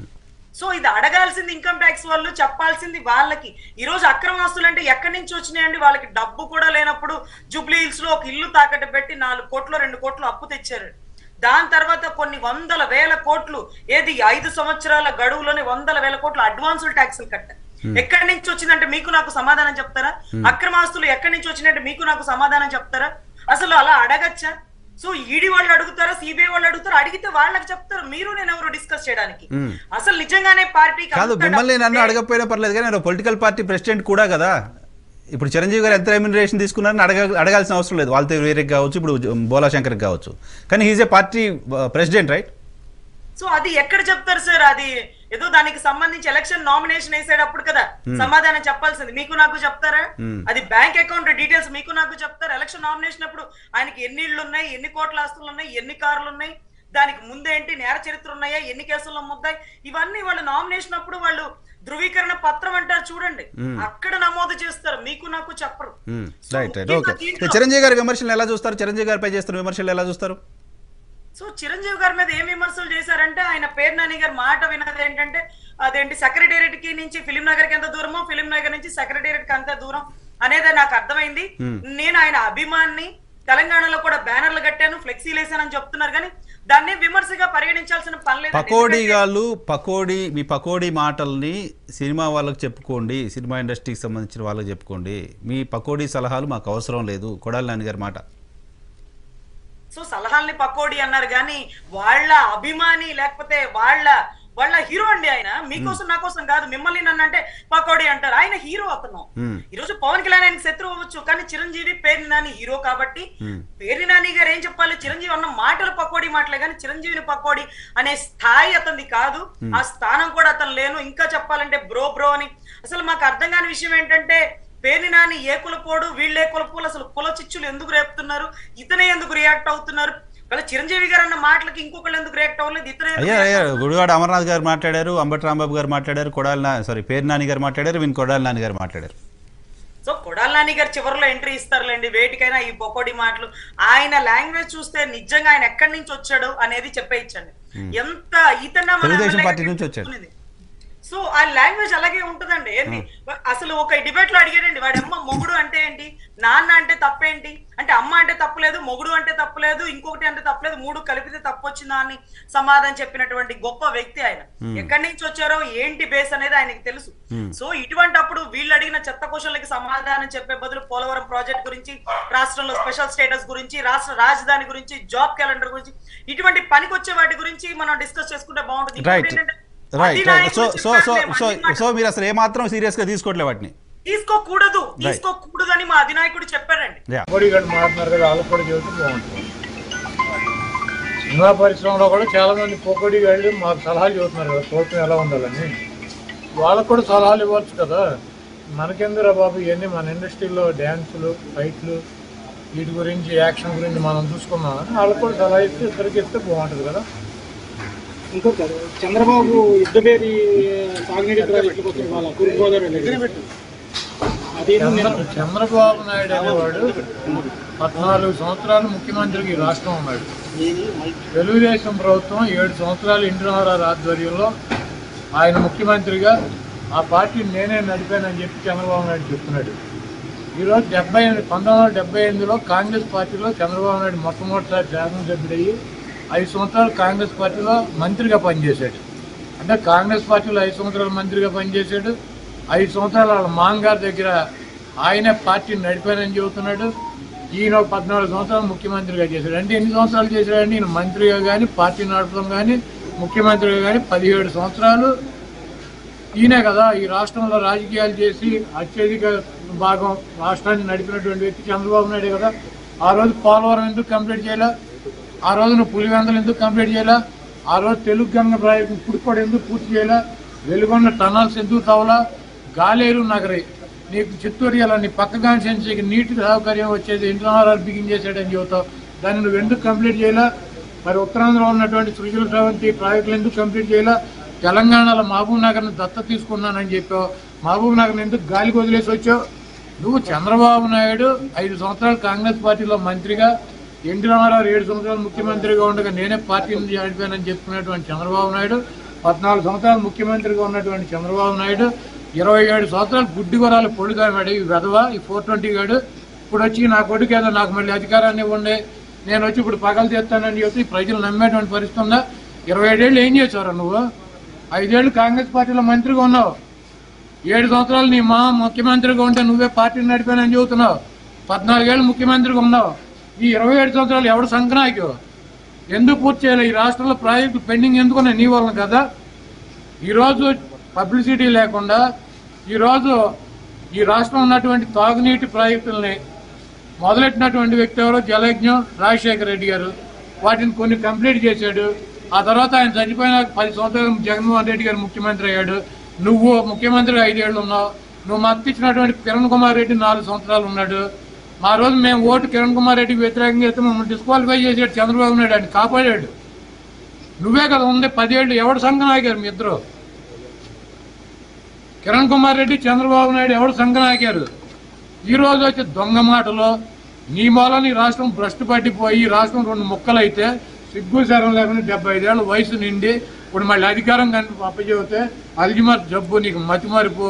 సో ఇది అడగాల్సింది ఇన్కమ్ ట్యాక్స్ వాళ్ళు చెప్పాల్సింది వాళ్ళకి ఈ రోజు అక్రమ ఆస్తులు అంటే ఎక్కడి నుంచి వచ్చినాయండి వాళ్ళకి డబ్బు కూడా లేనప్పుడు జూబ్లీ హిల్స్ లో ఒక ఇల్లు తాకట్టు పెట్టి నాలుగు కోట్లు రెండు కోట్లు అప్పు తెచ్చారు దాని తర్వాత కొన్ని వందల వేల కోట్లు ఏది ఐదు సంవత్సరాల గడువులోనే వందల వేల కోట్లు అడ్వాన్సులు ట్యాక్సులు కట్టారు ఎక్కడి నుంచి వచ్చిందంటే మీకు నాకు సమాధానం చెప్తారా అక్రమాస్తులు ఎక్కడి నుంచి వచ్చిందంటే మీకు నాకు సమాధానం చెప్తారా అసలు అలా అడగచ్చా సో ఈడీ వాళ్ళు అడుగుతారా సిబిఐ వాళ్ళు అడుగుతారా అడిగితే వాళ్ళకి చెప్తారు మీరు నేను ఎవరు డిస్కస్ చేయడానికి అసలు నిజంగానే పార్టీకి కాదు అంత మిమ్మల్ని డబ్బు నన్ను ఉంటే- అడగకపోయినా పర్లేదు కానీ నేను పొలిటికల్ పార్టీ ప్రెసిడెంట్ కూడా కదా ఇప్పుడు చిరంజీవి గారు ఎంత రెమ్యునరేషన్ తీసుకున్నారని అడగ అడగాల్సిన అవసరం లేదు వాళ్ళతో వేరేకి కావచ్చు ఇప్పుడు బోలా శంకర్కి కావచ్చు కానీ he's a party president right so అది ఎక్కడ చెప్తారు సార్ అది ఏదో దానికి సంబంధించి ఎలక్షన్ నామినేషన్ వేసేటప్పుడు కదా సమాధానం చెప్పాల్సింది మీకు నాకు చెప్తారా అది బ్యాంక్ అకౌంట్ డీటెయిల్స్ మీకు నాకు చెప్తారు ఎలక్షన్ నామినేషన్ అప్పుడు ఆయనకి ఎన్ని ఇళ్ళు ఉన్నాయి ఎన్ని కోట్ల ఆస్తులు ఉన్నాయి ఎన్ని కార్లు ఉన్నాయి దానికి ముందేంటి నేర చరిత్ర ఉన్నాయా ఎన్ని కేసుల్లో ముద్దాయి ఇవన్నీ వాళ్ళు నామినేషన్ అప్పుడు వాళ్ళు ధృవీకరణ పత్రం అంటారు చూడండి అక్కడ నమోదు చేస్తారు మీకు నాకు చెప్పరు So, రైట్ రైట్ ఇంకా ఓకే దీంట్లో- చిరంజీవి గారి విమర్శలు ఎలా చూస్తారు చిరంజీవి గారిపై చేస్తున్న విమర్శలు ఎలా చూస్తారు సో చిరంజీవి గారి మీద ఏం విమర్శలు చేశారంటే ఆయన పేరు నాని గారి మాట విన్నది ఏంటంటే అదేంటి సెక్రటేరియట్ కి నుంచి ఫిలిం నగర్ కి ఎంత దూరమో ఫిలిం నగర్ నుంచి సెక్రటేరియట్ కి అంత దూరం అనేది నాకు అర్థమైంది నేను ఆయన అభిమాన్ని తెలంగాణలో కూడా బ్యానర్లు కట్టాను ఫ్లెక్సీలు వేసానని చెప్తున్నారు కానీ దాన్ని విమర్శగా పరిగణించాల్సిన పని లేదు పకోడీ గాళ్ళు పకోడీ మీ పకోడీ మాటల్ని సినిమా వాళ్ళకి చెప్పుకోండి సినిమా ఇండస్ట్రీకి సంబంధించిన వాళ్ళకి చెప్పుకోండి మీ పకోడీ సలహాలు మాకు అవసరం లేదు కొడాలి నాన్నగారి మాట సో సలహాల్ని పకోడి అన్నారు కానీ వాళ్ళ అభిమాని లేకపోతే వాళ్ళ వాళ్ళ హీరో అండి ఆయన మీకోసం నా కోసం కాదు మిమ్మల్ని నన్ను అంటే పకోడి అంటారు ఆయన హీరో అతను Hmm. ఈ రోజు పవన్ కళ్యాణ్ ఆయనకి శత్రువు అవ్వచ్చు కానీ చిరంజీవి పేరు నాని హీరో కాబట్టి Hmm. పేరు నాని గారు ఏం చెప్పాలి చిరంజీవి అన్న మాటలు పకోడి మాటలే కానీ చిరంజీవిని పకోడి అనే స్థాయి అతనిది కాదు ఆ స్థానం కూడా అతను లేను ఇంకా చెప్పాలంటే బ్రో బ్రో అని అసలు మాకు అర్థం కాని విషయం ఏంటంటే పేరు నాని ఏ కులపోడు వీళ్ళే కులపోలు అసలు కుల చిచ్చులు ఎందుకు రేపుతున్నారు ఇతనే ఎందుకు రియాక్ట్ అవుతున్నారు వాళ్ళ చిరంజీవి గారు అన్న మాటలకి ఇంకొకళ్ళు ఎందుకు రియాక్ట్ అవ్వలేదు ఇతనే ఎందుకు అయ్యా react అయ్యా గుడివాడ అమర్నాథ్ గారు మాట్లాడారు అంబటి రాంబాబు గారు మాట్లాడారు కొడాలి నా సారీ పేరు నాని గారు మాట్లాడారు వీని కొడాలి నాని గారు మాట్లాడారు సో కొడాల నాని గారు చివరిలో ఎంట్రీ ఇస్తారులేండి వేటికైనా ఈ పొకోడి మాటలు ఆయన లాంగ్వేజ్ చూస్తే నిజంగా ఆయన ఎక్కడి నుంచి వచ్చాడు అనేది చెప్పేయచ్చండి ఎంత ఇతను మన తెలుగుదేశం ఎమ్మెల్యే పార్టీ నుంచి వచ్చాడు. చెప్పుకునేది. సో ఆ లాంగ్వేజ్ అలాగే ఉంటదండి ఏంటి అసలు ఒక డిబేట్ లో అడిగాడండి వాడి అమ్మ మొగుడు అంటే ఏంటి నాన్న అంటే తప్పేంటి అంటే అమ్మ అంటే తప్పులేదు మొగుడు అంటే తప్పులేదు ఇంకొకటి అంటే తప్పులేదు మూడు కలిపితే తప్పు వచ్చిందా అని సమాధానం చెప్పినటువంటి గొప్ప వ్యక్తి ఆయన ఎక్కడి నుంచి వచ్చారో ఏంటి బేస్ అనేది ఆయనకి తెలుసు సో ఇటువంటప్పుడు వీళ్ళు అడిగిన చెత్త క్వశ్చన్లకి సమాధానం చెప్పే బదులు పోలవరం ప్రాజెక్ట్ గురించి రాష్ట్రంలో స్పెషల్ స్టేటస్ గురించి రాష్ట్ర రాజధాని గురించి జాబ్ క్యాలెండర్ గురించి ఇటువంటి పనికొచ్చే వాటి గురించి మనం డిస్కస్ చేసుకుంటే బాగుంటుంది ఇంకొకటి రైట్ ఏంటంటే, రైట్ రైట్ అధినాయకులు సో సో సో చెప్పారు, సో మేము అన్ని సో మీరు అసలు ఏమాత్రం సీరియస్గా తీసుకోవట్లే వాటిని తీసుకోకూడదు తీసుకోకూడదు అని మా అధినాయకుడు చెప్పారండి యా కోడిగడ్డ మారుతున్నారు కదా వాళ్ళకి కూడా చెబితే బాగుంటుంది సినిమా పరిశ్రమలో కూడా చాలా మంది పొక్కడి గళ్ళు మాకు సలహాలు చెబుతున్నారు కదా ప్రభుత్వం ఎలా ఉండాలని వాళ్ళకు కూడా సలహాలు ఇవ్వచ్చు కదా మనకెందురా బాబు ఇవన్నీ మన ఇండస్ట్రీలో డ్యాన్సులు ఫైట్లు వీటి గురించి యాక్షన్ గురించి మనం చూసుకున్నాం వాళ్ళకి కూడా సలహా ఇస్తే ఇద్దరికి ఇస్తే బాగుంటుంది కదా ఇంకొక చంద్రబాబు యుద్ధబేరి సాగునీటి ప్రాజెక్టు కోసం వాళ్ళ తూర్పుగోదావరి అది చంద్ర చంద్రబాబు నాయుడు అనేవాడు పద్నాలుగు సంవత్సరాలు ముఖ్యమంత్రికి ఈ రాష్ట్రం ఉన్నాడు తెలుగుదేశం ప్రభుత్వం ఏడు సంవత్సరాలు ఇంద్రనారాయణ ఆధ్వర్యంలో ఆయన ముఖ్యమంత్రిగా ఆ పార్టీని నేనే నడిపానని చెప్పి చంద్రబాబు నాయుడు చెప్తున్నాడు ఈరోజు డెబ్బై ఎనిమిది పంతొమ్మిది వందల డెబ్బై ఎనిమిదిలో కాంగ్రెస్ పార్టీలో చంద్రబాబు నాయుడు మొట్టమొదటిసారి శాసనసభ్యుడయ్యి ఐదు సంవత్సరాలు కాంగ్రెస్ పార్టీలో మంత్రిగా పనిచేశాడు అంటే కాంగ్రెస్ పార్టీలో ఐదు సంవత్సరాలు మంత్రిగా పనిచేశాడు ఐదు సంవత్సరాలు వాళ్ళ మాంగారి దగ్గర ఆయనే పార్టీని నడిపానని చెబుతున్నాడు ఈయన ఒక పద్నాలుగు సంవత్సరాలు ముఖ్యమంత్రిగా చేశాడు అంటే ఎన్ని సంవత్సరాలు చేశాడంటే ఈయన మంత్రిగా కానీ పార్టీ నడపడం కానీ ముఖ్యమంత్రిగా కానీ పదిహేడు సంవత్సరాలు ఈయనే కదా ఈ రాష్ట్రంలో రాజకీయాలు చేసి అత్యధిక భాగం రాష్ట్రాన్ని నడిపినటువంటి వ్యక్తి చంద్రబాబు నాయుడు కదా ఆ రోజు పోలవరం ఎందుకు కంప్లీట్ చేయలే ఆ రోజు నువ్వు పులివెందలు ఎందుకు కంప్లీట్ చేయలే ఆ రోజు తెలుగు గంగ ప్రాజెక్టు పుడిపడి ఎందుకు పూర్తి చేయలే వెలుగొండ టనల్స్ ఎందుకు తవ్వలా గాలేరు నగరి నీకు చిత్తూరు ఇలా నీ పక్క కాన్స్టిట్యున్సీకి నీటి సౌకర్యం వచ్చేది ఇంటర్నల్ బిగిన్ చేశాడని చెబుతావు దాన్ని నువ్వు ఎందుకు కంప్లీట్ చేయలే మరి ఉత్తరాంధ్రలో ఉన్నటువంటి సృజల శ్రవంతి ప్రాజెక్టులు ఎందుకు కంప్లీట్ చేయలే తెలంగాణలో మహబూబ్ నగర్ని దత్త తీసుకున్నానని చెప్పావు మహబూబ్ నగర్ని ఎందుకు గాలికి వదిలేసి వచ్చావు నువ్వు చంద్రబాబు నాయుడు ఐదు సంవత్సరాలు కాంగ్రెస్ పార్టీలో మంత్రిగా ఎన్టీ రామారావు ఏడు సంవత్సరాలు ముఖ్యమంత్రిగా ఉండగా నేనే పార్టీని నడిపానని చెప్పుకున్నటువంటి చంద్రబాబు నాయుడు పద్నాలుగు సంవత్సరాలు ముఖ్యమంత్రిగా ఉన్నటువంటి చంద్రబాబు నాయుడు ఇరవై ఏడు సంవత్సరాలు గుడ్డి వరాలు పొడిగా మేడ ఈ వెధవ ఈ ఫోర్ ట్వంటీ గాడు ఇప్పుడు వచ్చి నా కొడుకు ఏదో నాకు మళ్ళీ అధికారాన్ని ఇవ్వండి నేను వచ్చి ఇప్పుడు పగలు చేస్తానని చెప్పి ప్రజలు నమ్మేటువంటి పరిస్థితి ఉందా ఇరవై ఏడేళ్ళు ఏం చేశారు నువ్వు ఐదేళ్లు కాంగ్రెస్ పార్టీలో మంత్రిగా ఉన్నావు ఏడు సంవత్సరాలు నీ మా ముఖ్యమంత్రిగా ఉంటే నువ్వే పార్టీని నడిపానని చెబుతున్నావు పద్నాలుగేళ్ళు ముఖ్యమంత్రిగా ఉన్నావు ఈ ఇరవై ఏడు సంవత్సరాలు ఎవడు సంక్రాంతి ఎందుకు పూర్తి చేయాలి ఈ రాష్ట్రంలో ప్రాజెక్టు పెండింగ్ ఎందుకున్నాయి నీ వలన కదా ఈరోజు పబ్లిసిటీ లేకుండా ఈరోజు ఈ రాష్ట్రంలో ఉన్నటువంటి తాగునీటి ప్రాజెక్టుల్ని మొదలెట్టినటువంటి వ్యక్తి ఎవరో జలయజ్ఞం రాజశేఖర రెడ్డి గారు వాటిని కొన్ని కంప్లీట్ చేశాడు ఆ తర్వాత ఆయన చనిపోయిన పది సంవత్సరాలు జగన్మోహన్ రెడ్డి గారు ముఖ్యమంత్రి అయ్యాడు నువ్వు ముఖ్యమంత్రి ఐదేళ్లు ఉన్నావు నువ్వు మద్దతు ఇచ్చినటువంటి కిరణ్ కుమార్ రెడ్డి నాలుగు సంవత్సరాలు ఉన్నాడు మా రోజు మేము ఓటు కిరణ్ కుమార్ రెడ్డికి వ్యతిరేకంగా అయితే మమ్మల్ని డిస్క్వాలిఫై చేసాడు చంద్రబాబు నాయుడు ఆయన కాపాడాడు నువ్వే కదా ఉంది పదేళ్ళు ఎవడు సంఘం ఆగారు మీ ఇద్దరు కిరణ్ కుమార్ రెడ్డి చంద్రబాబు నాయుడు ఎవడు సంఘం ఆగారు ఈ రోజు వచ్చే దొంగ మాటలు నీ మూల నీ రాష్ట్రం భ్రష్టు పట్టిపోయి ఈ రాష్ట్రం రెండు ముక్కలైతే సిగ్గు శరం లేకుండా డెబ్బై ఐదేళ్ళ వయసు నిండి ఇప్పుడు మళ్ళీ అధికారం కానీ అప్పచెబితే అల్జిమర్ జబ్బు నీకు మతిమరుపు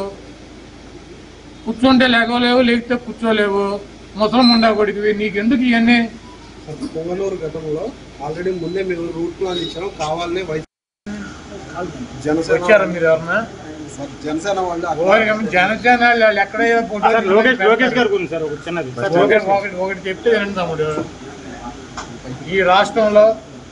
కూర్చుంటే లేగలేవు లేకపోతే కూర్చోలేవు ముసలం ఉండా కొడుకువి నీకెందుకు ఇవన్నీ పొంగనూరు గతంలో ఆల్రెడీ ముందే మేము రూట్ ప్లాన్ ఇచ్చాము కావాలనే వై జనసేన వచ్చారా మీరు ఎవరన్నా సార్, జనసేన వాళ్ళు అక్కడ ఓరి గమ్మ జనసేన వాళ్ళు ఎక్కడయ్యో ఫోటో సార్ లోకేష్ లోకేష్ గారి గురించి సార్ ఒకటి చిన్నది సార్ ఒకటి లోకేష్ ఒకటి ఒకటి చెప్తే వినండి తమ్ముడు ఈ రాష్ట్రంలో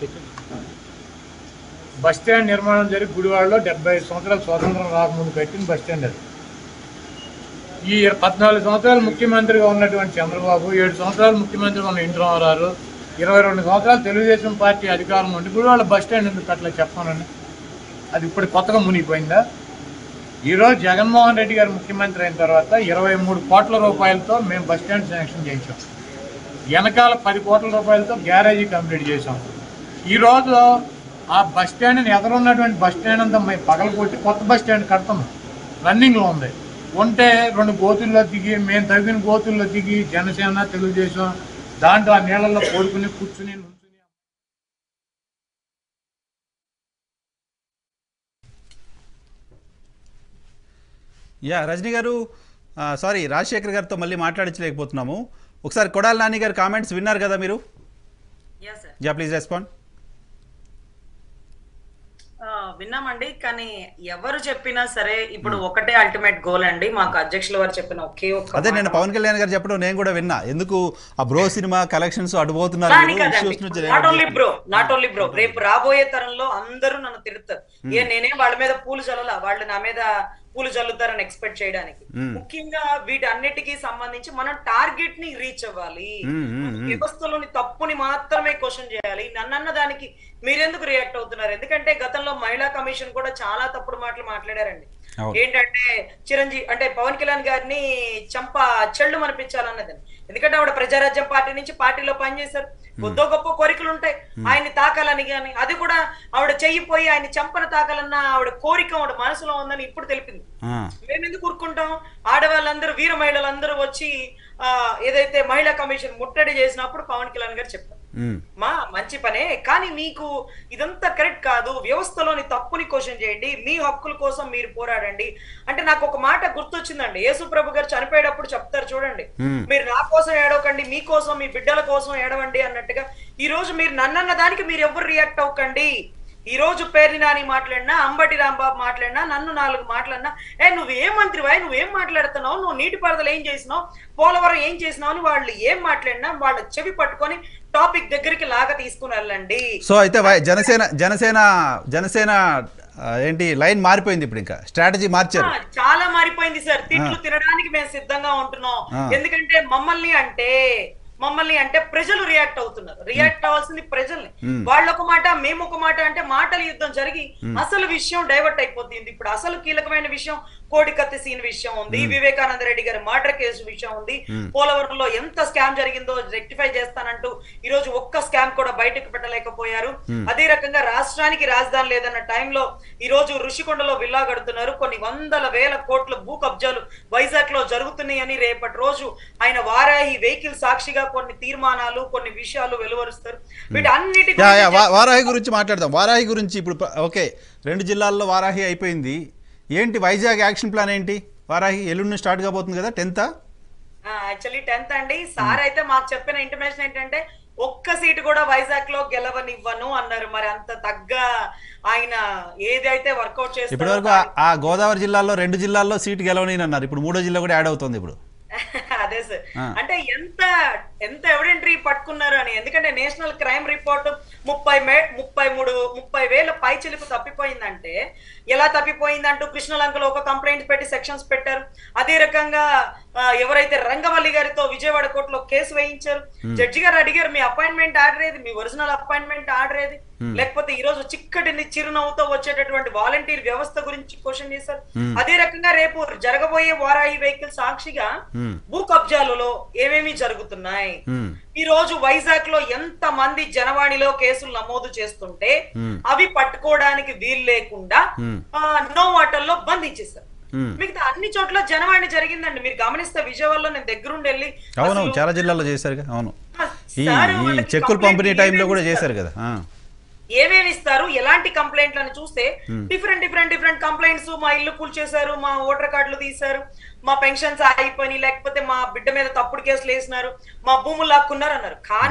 బస్ స్టాండ్ నిర్మాణం జరిగి గుడివాడలో డెబ్బై ఐదు సంవత్సరాల స్వాతంత్రం రాకముందు కట్టిన బస్ స్టాండ్ అది ఈ పద్నాలుగు సంవత్సరాలు ముఖ్యమంత్రిగా ఉన్నటువంటి చంద్రబాబు ఏడు సంవత్సరాలు ముఖ్యమంత్రిగా ఉన్న ఎన్టీ రామారావు ఇరవై రెండు సంవత్సరాలు తెలుగుదేశం పార్టీ అధికారం ఉండి గుడివాడ బస్ స్టాండ్ ఎందుకు అట్లా చెప్పానండి అది ఇప్పుడు కొత్తగా మునిగిపోయిందా ఈరోజు జగన్మోహన్ రెడ్డి గారు ముఖ్యమంత్రి అయిన తర్వాత ఇరవై మూడు కోట్ల రూపాయలతో మేము బస్ స్టాండ్ శాంక్షన్ చేయించాం వెనకాల పది కోట్ల రూపాయలతో గ్యారేజీ కంప్లీట్ చేసాం ఈరోజు ఆ బస్ స్టాండ్ని ఎదురున్నటువంటి బస్ స్టాండ్ అంతా మేము పగలగొట్టి కొత్త బస్ స్టాండ్ కడతాం రన్నింగ్లో ఉంది ఉంటే రెండు గోతుల్లో దిగి మేము తగిన గోతుల్లో దిగి జనసేన తెలుగుదేశం దాంట్లో ఆ నీళ్ళల్లో పడుకుని కూర్చుని నుంచుని యా రజనీ గారు ఆ, సారీ రాజశేఖర్ గారితో మళ్ళీ మాట్లాడించలేకపోతున్నాము ఒకసారి కొడాల నాని గారి కామెంట్స్ విన్నారు కదా మీరు yeah sir yeah please respond ఆ, విన్నామండి కానీ ఎవరు చెప్పినా సరే ఇప్పుడు ఒకటే అల్టిమేట్ గోల్ అండి మాకు అధ్యక్షుల వారు చెప్పిన ఒకే ఒక్క అదే నేను మాట. పవన్ కళ్యాణ్ గారు చెప్పడం నేను కూడా విన్నా ఎందుకు ఆ బ్రో సినిమా కలెక్షన్స్ అడ్డుపోతున్నారు కానీ మీరు కదండి issues నుంచి not only bro not only bro రేపు రాబోయే తరంలో అందరూ నన్ను తిడతారు ఏ నేనే వాళ్ళ మీద పూలు చల్లలా వాళ్ళు నా మీద పూలు చల్లుతారని ఎక్స్పెక్ట్ చేయడానికి మ్మ్. ముఖ్యంగా వీటన్నిటికీ సంబంధించి మనం టార్గెట్ ని రీచ్ అవ్వాలి మ్మ్, మ్మ్, మ్మ్. వ్యవస్థలోని తప్పుని మాత్రమే క్వశ్చన్ చేయాలి నన్నన్న దానికి మీరెందుకు రియాక్ట్ అవుతున్నారు ఎందుకంటే గతంలో మహిళా కమిషన్ కూడా చాలా తప్పుడు మాటలు మాట్లాడారండి అవును. ఏంటంటే చిరంజీవి అంటే పవన్ కళ్యాణ్ గారిని చంప చెళ్ళు మనిపించాలన్నది ఎందుకంటే ఆవిడ ప్రజారాజ్యం పార్టీ నుంచి పార్టీలో పనిచేశారు కొద్దో గొప్ప కోరికలు ఉంటాయి ఆయన్ని తాకాలని కానీ అది కూడా ఆవిడ చెయ్యిపోయి ఆయన చంపన తాకాలన్న ఆవిడ కోరిక ఆవిడ మనసులో ఉందని ఇప్పుడు తెలిపింది ఆ, మేము ఎందుకు ఊరుకుంటాం ఆడవాళ్ళందరూ వీర మహిళలందరూ వచ్చి ఆ ఏదైతే మహిళా కమిషన్ ముట్టడి చేసినప్పుడు పవన్ కళ్యాణ్ గారు చెప్పారు మ్, మా మంచి పనే కానీ మీకు ఇదంతా కరెక్ట్ కాదు వ్యవస్థలోని తప్పుని క్వశ్చన్ చేయండి మీ హక్కుల కోసం మీరు పోరాడండి అంటే నాకు ఒక మాట గుర్తొచ్చిందండి యేసు ప్రభు గారు చనిపోయేటప్పుడు చెప్తారు చూడండి మ్. మీరు నా కోసం ఏడవకండి మీ కోసం మీ బిడ్డల కోసం ఏడవండి అన్నట్టుగా ఈ రోజు మీరు నన్నన్న దానికి మీరు ఎవరు రియాక్ట్ అవ్వకండి ఈ రోజు పేర్ని నాని మాట్లాడినా అంబటి రాంబాబు మాట్లాడినా నన్ను నాలుగు మాట్లాడినా ఏ నువ్వేం మంత్రివా నువ్వేం మాట్లాడుతున్నావు నువ్వు నీటిపారుదల ఏం చేసినావు పోలవరం ఏం చేసినావు అని వాళ్ళు ఏం మాట్లాడినా వాళ్ళ చెవి పట్టుకొని టాపిక్ దగ్గరికి లాగా తీసుకుని వెళ్ళండి సో అయితే వై- జనసేన జనసేన జనసేన ఆ, ఏంటి లైన్ మారిపోయింది ఇప్పుడు ఇంకా స్ట్రాటజీ మార్చారు ఆ, చాలా మారిపోయింది సార్ తిట్లు తినడానికి మేము సిద్ధంగా ఉంటున్నాం ఆ. ఎందుకంటే మమ్మల్ని అంటే మమ్మల్ని అంటే ప్రజలు రియాక్ట్ అవుతున్నారు రియాక్ట్ అవ్వాల్సింది ప్రజల్ని మ్. వాళ్ళు ఒక మాట మేము ఒక మాట అంటే మాటల యుద్ధం జరిగి అసలు విషయం డైవర్ట్ అయిపోతుంది ఇప్పుడు అసలు కీలకమైన విషయం కోడికత్తి సీన్ విషయం ఉంది వివేకానంద రెడ్డి గారి మర్డర్ కేసు విషయం ఉంది పోలవరంలో ఎంత స్కామ్ జరిగిందో రెక్టిఫై చేస్తానంటూ ఈ రోజు ఒక్క స్కామ్ కూడా బయటకు పెట్టలేకపోయారు అదే రకంగా రాష్ట్రానికి రాజధాని లేదన్న టైంలో ఈ రోజు ఋషికొండలో విల్లా కడుతున్నారు కొన్ని వందల వేల కోట్ల భూ కబ్జాలు వైజాగ్ లో జరుగుతున్నాయని రేపటి రోజు ఆయన వారాహి వెహికల్ సాక్షిగా కొన్ని తీర్మానాలు కొన్ని విషయాలు వెలువరుస్తారు వీటన్నిటి యా యా గురించి వా- వారాహి గురించి మాట్లాడదాం వారాహి గురించి ఇప్పుడు ప్ర- ఓకే రెండు జిల్లాల్లో వారాహి అయిపోయింది ఏంటి వైజాగ్ యాక్షన్ ప్లాన్ ఏంటి వారాహి ఎల్లుండి స్టార్ట్ కాబోతుంది కదా టెన్త్ యాక్చువల్లీ టెన్త్ అండి సార్ అయితే మాకు చెప్పిన ఇంటిమేషన్ ఏంటంటే ఒక్క సీటు కూడా వైజాగ్ లో గెలవనివ్వను అన్నారు మరి అంత తగ్గ ఆయన ఏదైతే వర్కౌట్ ఇప్పటి వరకు చేస్తారో ఆ గోదావరి జిల్లాలో రెండు జిల్లాల్లో సీటు గెలవని అన్నారు ఇప్పుడు మూడో జిల్లా కూడా యాడ్ అవుతుంది ఇప్పుడు అదే సార్ ఆ. అంటే ఎంత ఎంత ఎవిడెంటరీ పట్టుకున్నారు అని ఎందుకంటే నేషనల్ క్రైమ్ రిపోర్ట్ ముప్పై మే ముప్పై మూడు ముప్పై వేల పై చిలుపు తప్పిపోయిందంటే ఎలా తప్పిపోయిందంటూ కృష్ణలంకలో ఒక కంప్లైంట్ పెట్టి సెక్షన్స్ పెట్టారు అదే రకంగా ఆ, ఎవరైతే రంగవల్లి గారితో విజయవాడ కోర్టులో కేసు వేయించారు జడ్జి గారు అడిగారు మీ అపాయింట్మెంట్ ఆర్డర్ ఏది మీ ఒరిజినల్ అపాయింట్మెంట్ ఆర్డర్ ఏది లేకపోతే ఈ రోజు చిక్కటి చిరునవ్వుతో వచ్చేటటువంటి వాలంటీర్ వ్యవస్థ గురించి క్వశ్చన్ చేశారు అదే రకంగా రేపు జరగబోయే వారాయి వెహికల్ సాక్షిగా Hmm. భూ కబ్జాలలో ఏమేమి జరుగుతున్నాయి మ్, ఈ రోజు వైజాగ్ లో ఎంత మంది జనవాణిలో కేసులు నమోదు చేస్తుంటే Hmm. అవి పట్టుకోవడానికి వీలు లేకుండా Hmm. ఆ, నో వాటర్లో బంధించేశారు మ్. మిగతా అన్ని చోట్ల జనవాణి జరిగిందండి మీరు గమనిస్తే విజయవాడలో నేను దగ్గరుండి వెళ్ళి అవును అసలు- చాలా జిల్లాల్లో చేశారుగా అవును ఈ సార్ ఈ వాళ్ళకి చెక్కుల complaint పంపిణీ టైంలో కూడా ఏమేమి చేశారు కదా ఆ. ఏమేమి ఇస్తారు ఎలాంటి కంప్లైంట్లు అని చూస్తే డిఫరెంట్ డిఫరెంట్ డిఫరెంట్ కంప్లైంట్స్ మా ఇల్లు కూల్చేశారు మా ఓటర్ కార్డులు తీశారు మా పెన్షన్స్ అయిపోయినాయి లేకపోతే మా బిడ్డ మీద తప్పుడు కేసులు వేసినారు మా భూములు లాక్కున్నారు అన్నారు కానీ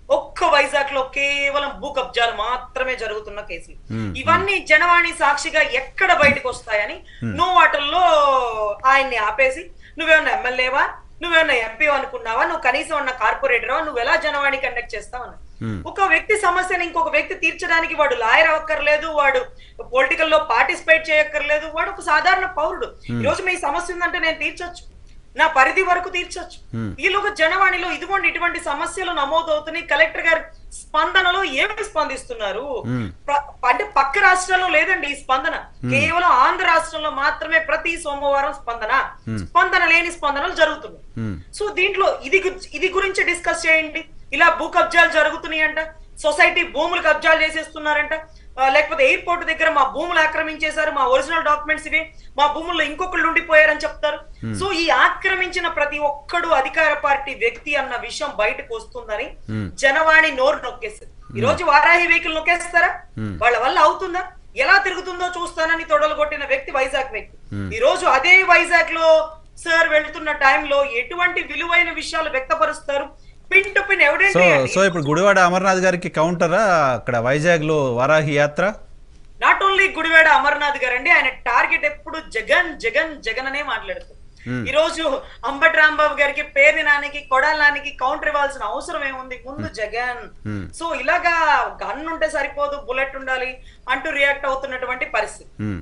ఒక్క వైజాగ్ లో కేవలం భూ కబ్జాలు మాత్రమే జరుగుతున్న కేసులు ఇవన్నీ జనవాణి సాక్షిగా ఎక్కడ బయటకు వస్తాయని నువ్వు వాటిల్లో ఆయన్ని ఆపేసి నువ్వేమన్నా ఎమ్మెల్యేవా నువ్వేమన్నా ఎంపీ అనుకున్నావా నువ్వు కనీసం ఉన్న కార్పొరేటరా నువ్వు ఎలా జనవాణి కండక్ట్ చేస్తావని ఒక వ్యక్తి సమస్యని ఇంకొక వ్యక్తి తీర్చడానికి వాడు లాయర్ అవ్వక్కర్లేదు వాడు పొలిటికల్ లో పార్టిసిపేట్ చేయక్కర్లేదు వాడు ఒక సాధారణ పౌరుడు ఈ రోజు మీ సమస్య ఉందంటే నేను తీర్చొచ్చు నా పరిధి వరకు తీర్చొచ్చు ఈలోగా జనవాణిలో ఇదిగోండి ఇటువంటి సమస్యలు నమోదవుతున్నాయి కలెక్టర్ గారు స్పందనలో ఏమి స్పందిస్తున్నారు ప్ర- అంటే పక్క రాష్ట్రాల్లో లేదండి ఈ స్పందన కేవలం ఆంధ్ర రాష్ట్రంలో మాత్రమే ప్రతి సోమవారం స్పందన స్పందన లేని స్పందనలు జరుగుతున్నాయి సో దీంట్లో ఇది గు- ఇది గురించి డిస్కస్ చేయండి ఇలా భూ కబ్జాలు జరుగుతున్నాయి అంట సొసైటీ భూములు కబ్జాలు చేసేస్తున్నారంట ఆ, లేకపోతే ఎయిర్పోర్ట్ దగ్గర మా భూములు ఆక్రమించేశారు మా ఒరిజినల్ డాక్యుమెంట్స్ ఇవే మా భూముల్లో ఇంకొకళ్ళు ఉండిపోయారని చెప్తారు సో ఈ ఆక్రమించిన ప్రతి ఒక్కడు అధికార పార్టీ వ్యక్తి అన్న విషయం బయటకు వస్తుందని జనవాణి నోరు నొక్కేస్తుంది ఈ రోజు వారాహి వెహికల్ నొక్కేస్తారా వాళ్ళ వల్ల అవుతుందా ఎలా తిరుగుతుందో చూస్తానని తొడలు కొట్టిన వ్యక్తి వైజాగ్ వ్యక్తి ఈ రోజు అదే వైజాగ్ లో సార్ వెళ్తున్న టైంలో ఎటువంటి విలువైన విషయాలు వ్యక్తపరుస్తారు pin to pin so evident so ఇప్పుడు గుడివాడ అమర్నాథ్ గారికి కౌంటరా అక్కడ వైజాగ్లో వారాహి యాత్ర నాట్ ఓన్లీ గుడివాడ అమర్నాథ్ గారు అండి ఆయన టార్గెట్ ఎప్పుడు జగన్ జగన్ జగన్ అనే మాట్లాడుతారు ఈ రోజు అంబటి రాంబాబు గారికి పేరు నానికి కొడాల నానికి కౌంటర్ ఇవ్వాల్సిన అవసరం ఏముంది ముందు జగన్ సో ఇలాగా గన్ ఉంటే సరిపోదు బుల్లెట్ ఉండాలి అంటూ రియాక్ట్ అవుతున్నటువంటి పరిస్థితి మ్మ్.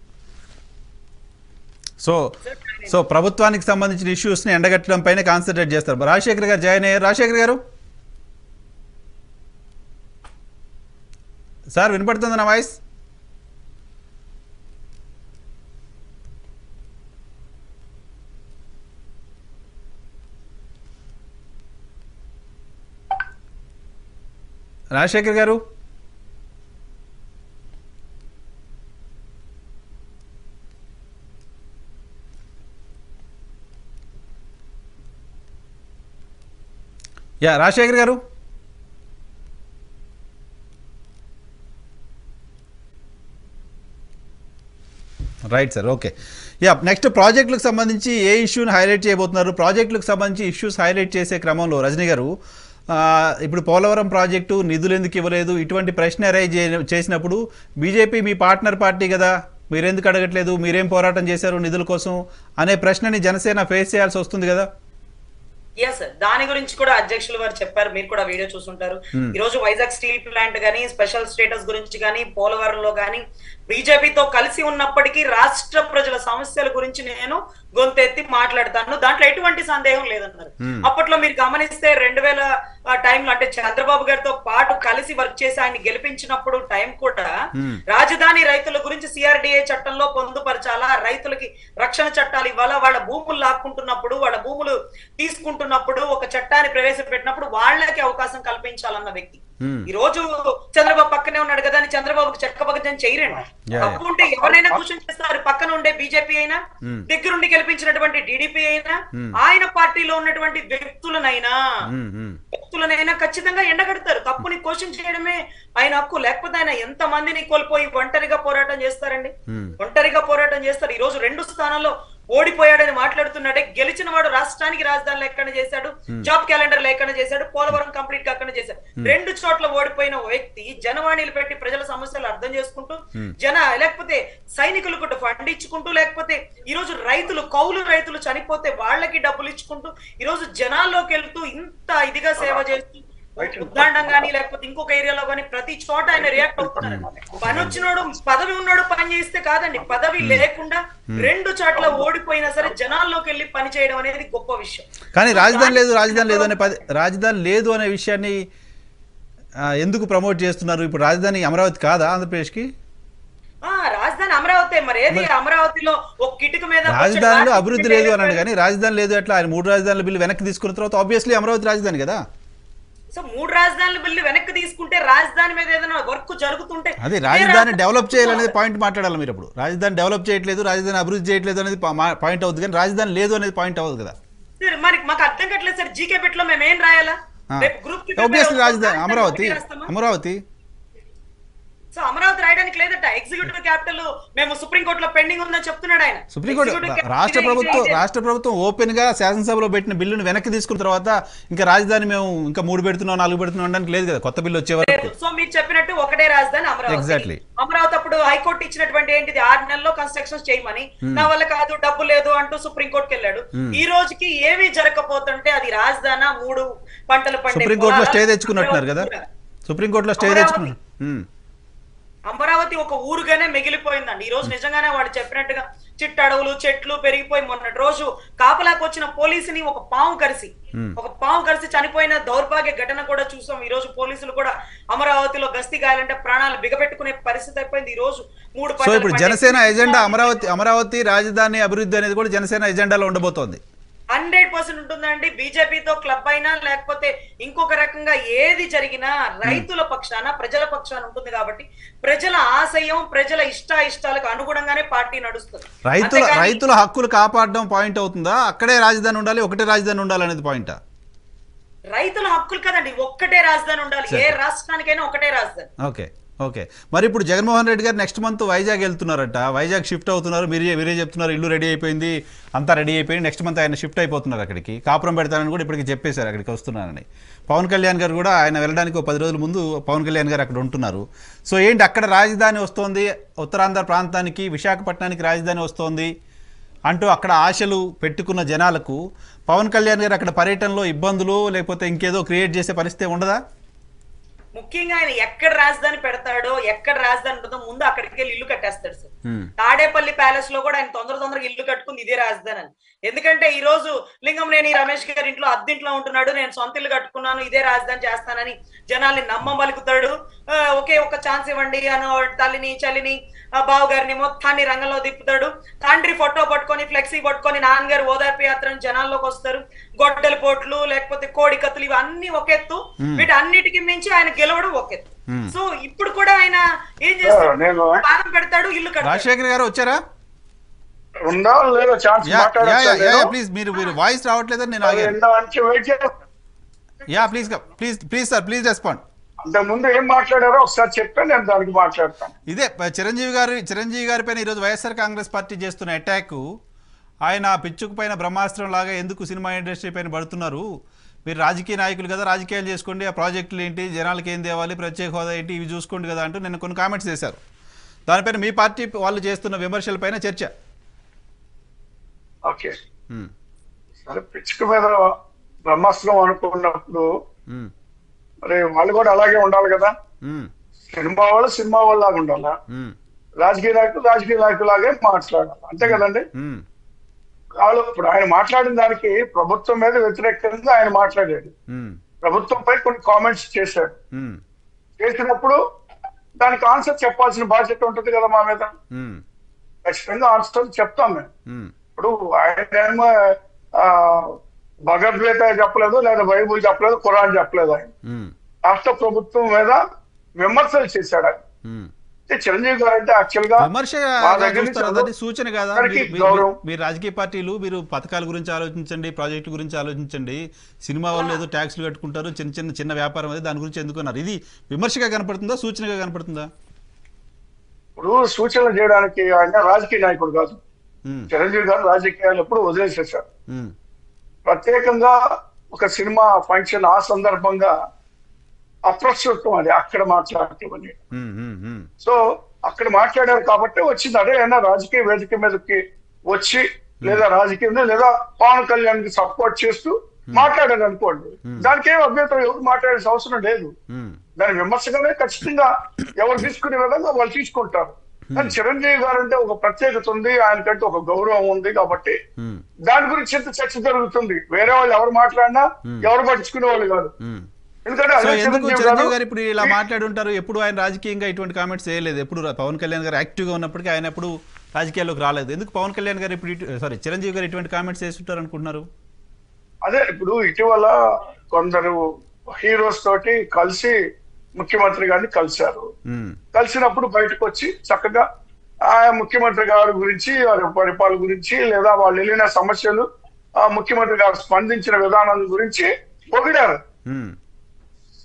సో సో ప్రభుత్వానికి సంబంధించిన ఇష్యూస్ని ఎండగట్టడం పైన కాన్సన్ట్రేట్ చేస్తారు రాజశేఖర్ గారు జాయిన్ అయ్యారు రాజశేఖర్ గారు సార్ వినపడుతుంది నా వాయిస్ రాజశేఖర్ గారు యా రాజశేఖర్ గారు right sir okay yeah next ప్రాజెక్టులకు సంబంధించి ఏ ఇష్యూని హైలైట్ చేయబోతున్నారు ప్రాజెక్టులకు సంబంధించి ఇష్యూస్ హైలైట్ చేసే క్రమంలో రజనీ గారు ఆ, ఇప్పుడు పోలవరం ప్రాజెక్టు నిధులు ఎందుకు ఇవ్వలేదు ఇటువంటి ప్రశ్న అరైజ్ చేసినప్పుడు బీజేపీ మీ పార్ట్నర్ పార్టీ కదా మీరెందుకు అడగట్లేదు మీరేం పోరాటం చేశారు నిధుల కోసం అనే ప్రశ్నని జనసేన ఫేస్ చేయాల్సి వస్తుంది కదా ఎస్ దాని గురించి కూడా అధ్యక్షులు వారు చెప్పారు మీరు కూడా వీడియో చూసుంటారు ఈ రోజు వైజాగ్ స్టీల్ ప్లాంట్ గానీ స్పెషల్ స్టేటస్ గురించి గానీ పోలవరంలో గానీ బీజేపీతో కలిసి ఉన్నప్పటికీ రాష్ట్ర ప్రజల సమస్యల గురించి నేను గొంతెత్తి మాట్లాడతాను దాంట్లో ఎటువంటి సందేహం లేదన్నారు అప్పట్లో మీరు గమనిస్తే రెండు వేల టైంలో అంటే చంద్రబాబు గారితో పాటు కలిసి వర్క్ చేసి ఆయన గెలిపించినప్పుడు టైం కూడా రాజధాని రైతుల గురించి సిఆర్డిఏ చట్టంలో పొందుపరచాలా రైతులకి రక్షణ చట్టాలు ఇవ్వాలా వాళ్ళ భూములు లాక్కుంటున్నప్పుడు వాళ్ళ భూములు తీసుకుంటున్నప్పుడు ఒక చట్టాన్ని ప్రవేశపెట్టినప్పుడు వాళ్ళకి అవకాశం కల్పించాలన్న వ్యక్తి ఈ రోజు చంద్రబాబు పక్కనే ఉన్నాడు కదా అని చంద్రబాబుకి చెక్కబగ్గం చేయరండి Yeah. తప్పు ఉంటే ఎవరైనా క్వశ్చన్ చేస్తారు పక్కన ఉండే బీజేపీ అయినా దగ్గరుండి గెలిపించినటువంటి టీడీపీ అయినా ఆయన పార్టీలో ఉన్నటువంటి వ్యక్తులనైనా మ్మ్, మ్మ్. వ్యక్తులనైనా ఖచ్చితంగా ఎండగడతారు తప్పుని క్వశ్చన్ చేయడమే ఆయన హక్కు లేకపోతే ఆయన ఎంత మందిని కోల్పోయి ఒంటరిగా పోరాటం చేస్తారండి ఒంటరిగా పోరాటం చేస్తారు ఈ రోజు రెండు స్థానాల్లో ఓడిపోయాడని మాట్లాడుతున్నాడే గెలిచిన వాడు రాష్ట్రానికి రాజధాని లేకుండా చేశాడు జాబ్ క్యాలెండర్ లేకుండా చేశాడు పోలవరం కంప్లీట్ కాకుండా చేశాడు రెండు చోట్ల ఓడిపోయిన ఓ వ్యక్తి జనవాణిలు పెట్టి ప్రజల సమస్యలు అర్థం చేసుకుంటూ జన లేకపోతే సైనికులకు ఫండ్ ఇచ్చుకుంటూ లేకపోతే ఈ రోజు రైతులు కౌలు రైతులు చనిపోతే వాళ్ళకి డబ్బులు ఇచ్చుకుంటూ ఈ రోజు జనాల్లోకి వెళ్తూ ఇంత ఇదిగా సేవ చేస్తూ ఉద్దాండం గానీ లేకపోతే ఇంకొక ఏరియాలో గానీ ప్రతి చోట ఆయన రియాక్ట్ అవుతున్నారు పని వచ్చినోడు పదవి ఉన్నాడు పని చేస్తే కాదండి పదవి లేకుండా రెండు చోట్ల ఓడిపోయినా సరే జనాల్లోకి వెళ్ళి పని చేయడం అనేది గొప్ప విషయం కానీ రాజధాని లేదు రాజధాని లేదు అనే పది రాజధాని లేదు అనే విషయాన్ని ఆ, ఎందుకు ప్రమోట్ చేస్తున్నారు ఇప్పుడు రాజధాని అమరావతి కాదా ఆంధ్రప్రదేశ్కి ఆ రాజధాని అమరావతి మరి ఏది అమరావతిలో ఒక కిటుకు మీద రాజధానిలో కూర్చొని అభివృద్ధి లేదు అన్నాడు కానీ రాజధాని లేదు ఎట్లా ఆయన మూడు రాజధానుల బిల్లు వెనక్కి తీసుకున్న తర్వాత ఆబ్వియస్లీ అమరావతి రాజధాని కదా సో మూడు రాజధానుల బిల్లు వెనక్కి తీసుకుంటే రాజధాని మీద ఏదైనా వర్క్ జరుగుతుంటే అదే ఇదే రాజధాని డెవలప్ చేయాలనేది పాయింట్ మాట్లాడాలి మీరు ఇప్పుడు రాజధాని డెవలప్ చేయట్లేదు రాజధాని అభివృద్ధి చేయట్లేదు అనేది పాయింట్ అవుతుంది కానీ రాజధాని లేదు అనేది పాయింట్ అవ్వదు కదా సార్, మరి మాకు అర్థం కావట్లేదు సార్ జీకే పెట్లో మేము ఏం రాయాలా రేపు గ్రూప్ కి ఆబ్వియస్లీ prepare రాజధాని అవుతాం, అమరావతి రాజధాని రాస్తామా? అమరావతి సో అమరావతి అమరావతి రాయడానికి లేదట ఎగ్జిక్యూటివ్ క్యాపిటల్ మేము సుప్రీంకోర్టులో పెండింగ్ ఉందని చెప్తున్నాడు ఆయన సుప్రీంకోర్టు Executive capital రాష్ట్ర ఇదే, ప్రభుత్వం ఇదే, ఇదే. రాష్ట్ర ప్రభుత్వం ఓపెన్ గా శాసనసభలో పెట్టిన బిల్లును వెనక్కి తీసుకున్న తర్వాత ఇంకా రాజధాని మేము ఇంకా మూడు పెడుతున్నాం నాలుగు పెడుతున్నాం అనడానికి లేదు కదా కొత్త బిల్లు వచ్చే వరకు లేదు. సో మీరు చెప్పినట్టు ఒకటే రాజధాని అమరావతి Exactly. అమరావతి అప్పుడు హైకోర్టు ఇచ్చినటువంటి ఏంటిది ఆరు నెలల్లో కన్స్ట్రక్షన్ చేయమని నా వల్ల కాదు డబ్బు లేదు అంటూ సుప్రీంకోర్టుకి వెళ్ళాడు ఈ రోజుకి ఏమీ జరగకపోతుంటే అది రాజధాని మూడు పంటలు పండే సుప్రీంకోర్టులో పొలాల స్టే తెచ్చుకున్నట్టున్నారు కదా అమరావతి సుప్రీంకోర్టులో స్టే అమరావతి. తెచ్చుకున్నారు ఉమ్. అమరావతి ఒక ఊరుగానే మిగిలిపోయిందండి ఈ రోజు నిజంగానే వాడు చెప్పినట్టుగా చిట్టడవులు చెట్లు పెరిగిపోయి మొన్నటి రోజు కాపలాకు వచ్చిన పోలీసుని ఒక పాము కరిసి ఒక పాము కరిసి చనిపోయిన దౌర్భాగ్య ఘటన కూడా చూసాం ఈ రోజు పోలీసులు కూడా అమరావతిలో గస్తీ గాయాలంటే ప్రాణాలు బిగబెట్టుకునే పరిస్థితి అయిపోయింది ఈ రోజు మూడు సో పంటలు ఇప్పుడు పండే- జనసేన ఎజెండా అమరావతి అమరావతి రాజధాని అభివృద్ధి అనేది కూడా జనసేన ఎజెండాలో ఉండబోతోంది హండ్రెడ్ పర్సెంట్ ఉంటుందండి బీజేపీతో క్లబ్ అయినా లేకపోతే ఇంకొక రకంగా ఏది జరిగినా రైతుల పక్షాన ప్రజల పక్షాన ఉంటుంది కాబట్టి ప్రజల ఆశయం ప్రజల ఇష్ట ఇష్టాలకు అనుగుణంగానే పార్టీ నడుస్తుంది రైతుల అంతేగాని రైతుల హక్కులు కాపాడడం పాయింట్ అవుతుందా అక్కడే రాజధాని ఉండాలి ఒకటే రాజధాని ఉండాలి అనేది పాయింటా రైతుల హక్కులు కదండి ఒక్కటే రాజధాని ఉండాలి ఏ రాష్ట్రానికైనా ఒకటే రాజధాని ఓకే ఓకే మరి ఇప్పుడు జగన్మోహన్ రెడ్డి గారు నెక్స్ట్ మంత్ వైజాగ్ వెళ్తున్నారట వైజాగ్ షిఫ్ట్ అవుతున్నారు మీరే మీరే చెప్తున్నారు ఇల్లు రెడీ అయిపోయింది అంతా రెడీ అయిపోయింది నెక్స్ట్ మంత్ ఆయన షిఫ్ట్ అయిపోతున్నారు అక్కడికి కాపురం పెడతానని కూడా ఇప్పటికి చెప్పేశారు అక్కడికి వస్తున్నారని పవన్ కళ్యాణ్ గారు కూడా ఆయన వెళ్ళడానికి ఒక పది రోజుల ముందు పవన్ కళ్యాణ్ గారు అక్కడ ఉంటున్నారు సో ఏంటి అక్కడ రాజధాని వస్తోంది ఉత్తరాంధ్ర ప్రాంతానికి విశాఖపట్నానికి రాజధాని వస్తోంది అంటూ అక్కడ ఆశలు పెట్టుకున్న జనాలకు పవన్ కళ్యాణ్ గారు అక్కడ పర్యటనలో ఇబ్బందులు లేకపోతే ఇంకేదో క్రియేట్ చేసే పరిస్థితి ఉండదా ముఖ్యంగా ఆయన ఎక్కడ రాజధాని పెడతాడో ఎక్కడ రాజధాని ఉంటుందో ముందు అక్కడికి వెళ్ళి ఇల్లు కట్టేస్తాడు సార్ Hmm. తాడేపల్లి ప్యాలెస్ లో కూడా ఆయన తొందర తొందరగా ఇల్లు కట్టుకుంది ఇదే రాజధాని అని ఎందుకంటే ఈ రోజు లింగంనేని రమేష్ గారి ఇంట్లో అద్దెంట్లో ఉంటున్నాడు నేను సొంత ఇల్లు కట్టుకున్నాను ఇదే రాజధాని చేస్తానని జనాల్ని నమ్మబలుకుతాడు ఆ, ఒకే ఒక్క ఛాన్స్ ఇవ్వండి అని తల్లిని చల్లిని ఆ, బావు గారిని మొత్తాన్ని రంగంలో తిప్పుతాడు తండ్రి ఫోటో పట్టుకొని ఫ్లెక్సీ పట్టుకొని నాన్నగారు ఓదార్పు యాత్రని జనాల్లోకి వస్తారు గొడ్డల పోట్లు లేకపోతే కోడి కత్తులు ఇవన్నీ ఒక ఎత్తు వీటన్నిటికి మించి ఆయన గెలవడం ఒక ఎత్తు సో ఇప్పుడు కూడా ఆయన ఏం చేస్తాడు నేను పాదం పెడతాడు ఇల్లు కడతాడు రాజశేఖర్ గారు వచ్చారా ఉందా లేదో chance yeah yeah yeah yeah మాట్లాడచ్చు ప్లీజ్ మీరు మీరు వాయిస్ రావట్లేదని నేను ఆగాను ఎండ నుంచి వెయిట్ చేస్తాను yeah please please please sir please respond అంతకు ముందు ఏం మాట్లాడారో ఒకసారి చెప్తే నేను దానికి మాట్లాడతాను ఇదే ప- చిరంజీవి గారు చిరంజీవి గారి పైన ఈరోజు వైఎస్ఆర్ కాంగ్రెస్ పార్టీ చేస్తున్న అటాక్ ఆయన పిచ్చుకు పైన బ్రహ్మాస్త్రం లాగా ఎందుకు సినిమా ఇండస్ట్రీ పైన పడుతున్నారు మీరు రాజకీయ నాయకులు కదా రాజకీయాలు చేసుకోండి ఆ ప్రాజెక్టులు ఏంటి జనాలకి ఏం తేవాలి ప్రత్యేక హోదా ఏంటి ఇవి చూసుకోండి కదా అంటూ నేను కొన్ని కామెంట్స్ చేశారు దానిపైన మీ పార్టీ వాళ్ళు చేస్తున్న విమర్శలపైన చర్చ ఓకే ఉమ్, సరే పిచ్చుక మీద బ్రహ్మాస్త్రం అనుకున్నప్పుడు ఉమ్, మరి వాళ్ళు కూడా అలాగే ఉండాలి కదా ఉమ్, సినిమా వాళ్ళు సినిమా వాళ్ళలాగా ఉండాలా ఉమ్, రాజకీయ నాయకులు రాజకీయ నాయకులాగే మాట్లాడాలి అంతే కదండి ఉమ్, వాళ్ళు ఇప్పుడు ఆయన మాట్లాడిన దానికి ప్రభుత్వం మీద వ్యతిరేకంగా ఆయన మాట్లాడాడు ఉమ్, ప్రభుత్వంపై కొన్ని కామెంట్స్ చేశాడు ఉమ్, చేసినప్పుడు దానికి ఆన్సర్ చెప్పాల్సిన బాధ్యత ఉంటుంది కదా మా మీద ఉమ్, ఖచ్చితంగా ఆన్సర్ చెప్తాం మేము ఉమ్, ఇప్పుడు ఆయన ఏమో ఆ, భగవద్గీత చెప్పలేదు లేదా బైబుల్ చెప్పలేదు ఖురాన్ చెప్పలేదు ఆయన ఉమ్, రాష్ట్ర ప్రభుత్వం మీద విమర్శలు చేశాడు ఆయన ఉమ్. అంటే చిరంజీవి గారు అంటే యాక్చువల్ గా విమర్శ మా దగ్గర నుంచి చూస్తారు అదండి సూచన కాదా అందరికీ మీరు- మీరు- గౌరవం. మీరు రాజకీయ పార్టీలు మీరు పథకాల గురించి ఆలోచించండి ప్రాజెక్టు గురించి ఆలోచించండి సినిమా వాళ్ళు ఏదో ట్యాక్స్లు కట్టుకుంటారు చిన్న చిన్న చిన్న వ్యాపారం అది దాని గురించి ఎందుకున్నారు ఇది విమర్శగా కనపడుతుందా సూచనగా కనపడుతుందా ఇప్పుడు సూచనలు చేయడానికి ఆయన రాజకీయ నాయకుడు కాదు ఉమ్, చిరంజీవి గారు రాజకీయాలు ఎప్పుడు వదిలేసేశారు ఉమ్, ప్రత్యేకంగా ఒక సినిమా ఫంక్షన్ ఆ సందర్భంగా అప్రస్తుతం అది అక్కడ మాట్లాడటం అని ఉమ్, ఉమ్, ఉమ్, సో అక్కడ మాట్లాడారు కాబట్టి వచ్చింది అదే అయినా రాజకీయ వేదిక మీదకి వచ్చి లేదా రాజకీయం లేదా పవన్ కళ్యాణ్ కి సపోర్ట్ చేస్తూ మాట్లాడారు అనుకోండి దానికి ఏం అభ్యంతరం ఎవరు మాట్లాడాల్సిన అవసరం లేదు ఉమ్, దాని విమర్శగానే ఖచ్చితంగా ఎవరు తీసుకునే విధంగా వాళ్ళు తీసుకుంటారు కానీ చిరంజీవి గారు అంటే ఒక ప్రత్యేకత ఉంది ఆయనకంటే ఒక గౌరవం ఉంది కాబట్టి ఉమ్, దాని గురించి ఎంత చర్చ జరుగుతుంది వేరే వాళ్ళు ఎవరు మాట్లాడినా ఎవరు పట్టించుకునే వాళ్ళు కాదు ఉమ్. ఎందుకంటే సో అదే ఎందుకు చిరంజీవి చిరంజీవి గారు గారు ఇప్పుడు ఇలా మాట్లాడి ఉంటారు ఎప్పుడు ఆయన రాజకీయంగా ఇటువంటి కామెంట్స్ చేయలేదు ఎప్పుడు రా- పవన్ కళ్యాణ్ గారు యాక్టివ్గా ఉన్నప్పటికీ ఆయన ఎప్పుడు రాజకీయాల్లోకి రాలేదు ఎందుకు పవన్ కళ్యాణ్ గారు ఇప్పుడు సారీ చిరంజీవి గారు ఇటువంటి కామెంట్స్ చేస్తుంటారు అనుకుంటున్నారు అదే ఇప్పుడు ఇటీవల కొందరు హీరోస్ తోటి కలిసి ముఖ్యమంత్రి గారిని కలిశారు ఉమ్, కలిసినప్పుడు బయటకు వచ్చి చక్కగా ఆ ముఖ్యమంత్రి గారి గురించి వారి పరిపాలన గురించి లేదా వాళ్ళు వెళ్ళిన సమస్యలు ఆ ముఖ్యమంత్రి గారు స్పందించిన విధానం గురించి పొగిడారు ఉమ్, సో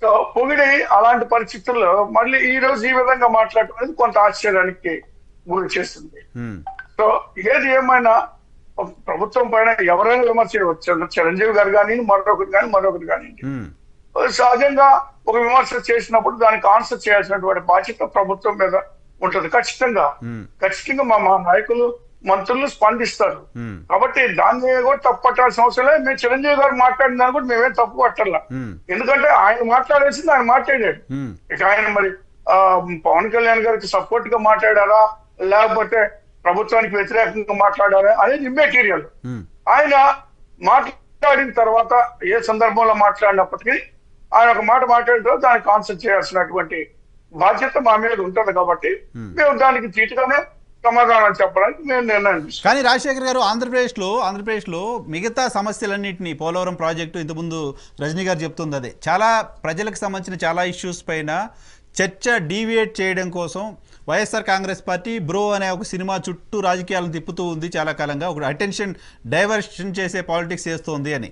సో పొగిడి అలాంటి పరిస్థితుల్లో మళ్ళీ ఈ రోజు ఈ విధంగా మాట్లాడటం అనేది కొంత ఆశ్చర్యానికి గురి చేస్తుంది ఉమ్, సో ఏది ఏమైనా ప్రభుత్వం పైన ఎవరైనా విమర్శ చేయవచ్చు చిరంజీవి గారు కానీ మరొకరు కానీ మరొకరు కానీ ఉమ్, సహజంగా ఒక విమర్శ చేసినప్పుడు దానికి ఆన్సర్ చేయాల్సినటువంటి బాధ్యత ప్రభుత్వం మీద ఉంటది ఖచ్చితంగా ఉమ్, ఖచ్చితంగా మా మా నాయకులు మంత్రులు స్పందిస్తారు ఉమ్, కాబట్టి దాన్ని కూడా తప్పు పట్టాల్సిన అవసరం లేదు మేము చిరంజీవి గారు మాట్లాడిన దాన్ని కూడా మేమేం తప్పు పట్టాల ఉమ్, ఎందుకంటే ఆయన మాట్లాడేసింది ఆయన మాట్లాడాడు ఉమ్, ఇక ఆయన మరి ఆ, పవన్ కళ్యాణ్ గారికి సపోర్ట్ గా మాట్లాడారా లేకపోతే ప్రభుత్వానికి వ్యతిరేకంగా మాట్లాడారా అనేది ఇమ్మెటీరియల్ ఉమ్, ఆయన మాట్లాడిన తర్వాత ఏ సందర్భంలో మాట్లాడినప్పటికీ ఆయన ఒక మాట మాట్లాడిన తర్వాత దానికి ఆన్సర్ చేయాల్సినటువంటి బాధ్యత మా మీద ఉంటది కాబట్టి మేము దానికి తీటుగానే సమాధానం చెప్పడానికి మేము నిర్ణయం తీసుకున్నాం కానీ రాజశేఖర్ గారు ఆంధ్రప్రదేశ్లో ఆంధ్రప్రదేశ్లో మిగతా సమస్యలన్నింటినీ పోలవరం ప్రాజెక్టు ఇంతకుముందు రజనీ గారు చెప్తుంది అదే చాలా ప్రజలకు సంబంధించిన చాలా ఇష్యూస్ పైన చర్చ డీవియేట్ చేయడం కోసం వైఎస్ఆర్ కాంగ్రెస్ పార్టీ బ్రో అనే ఒక సినిమా చుట్టూ రాజకీయాలను తిప్పుతూ ఉంది చాలా కాలంగా ఒక అటెన్షన్ డైవర్షన్ చేసే పాలిటిక్స్ చేస్తోంది అని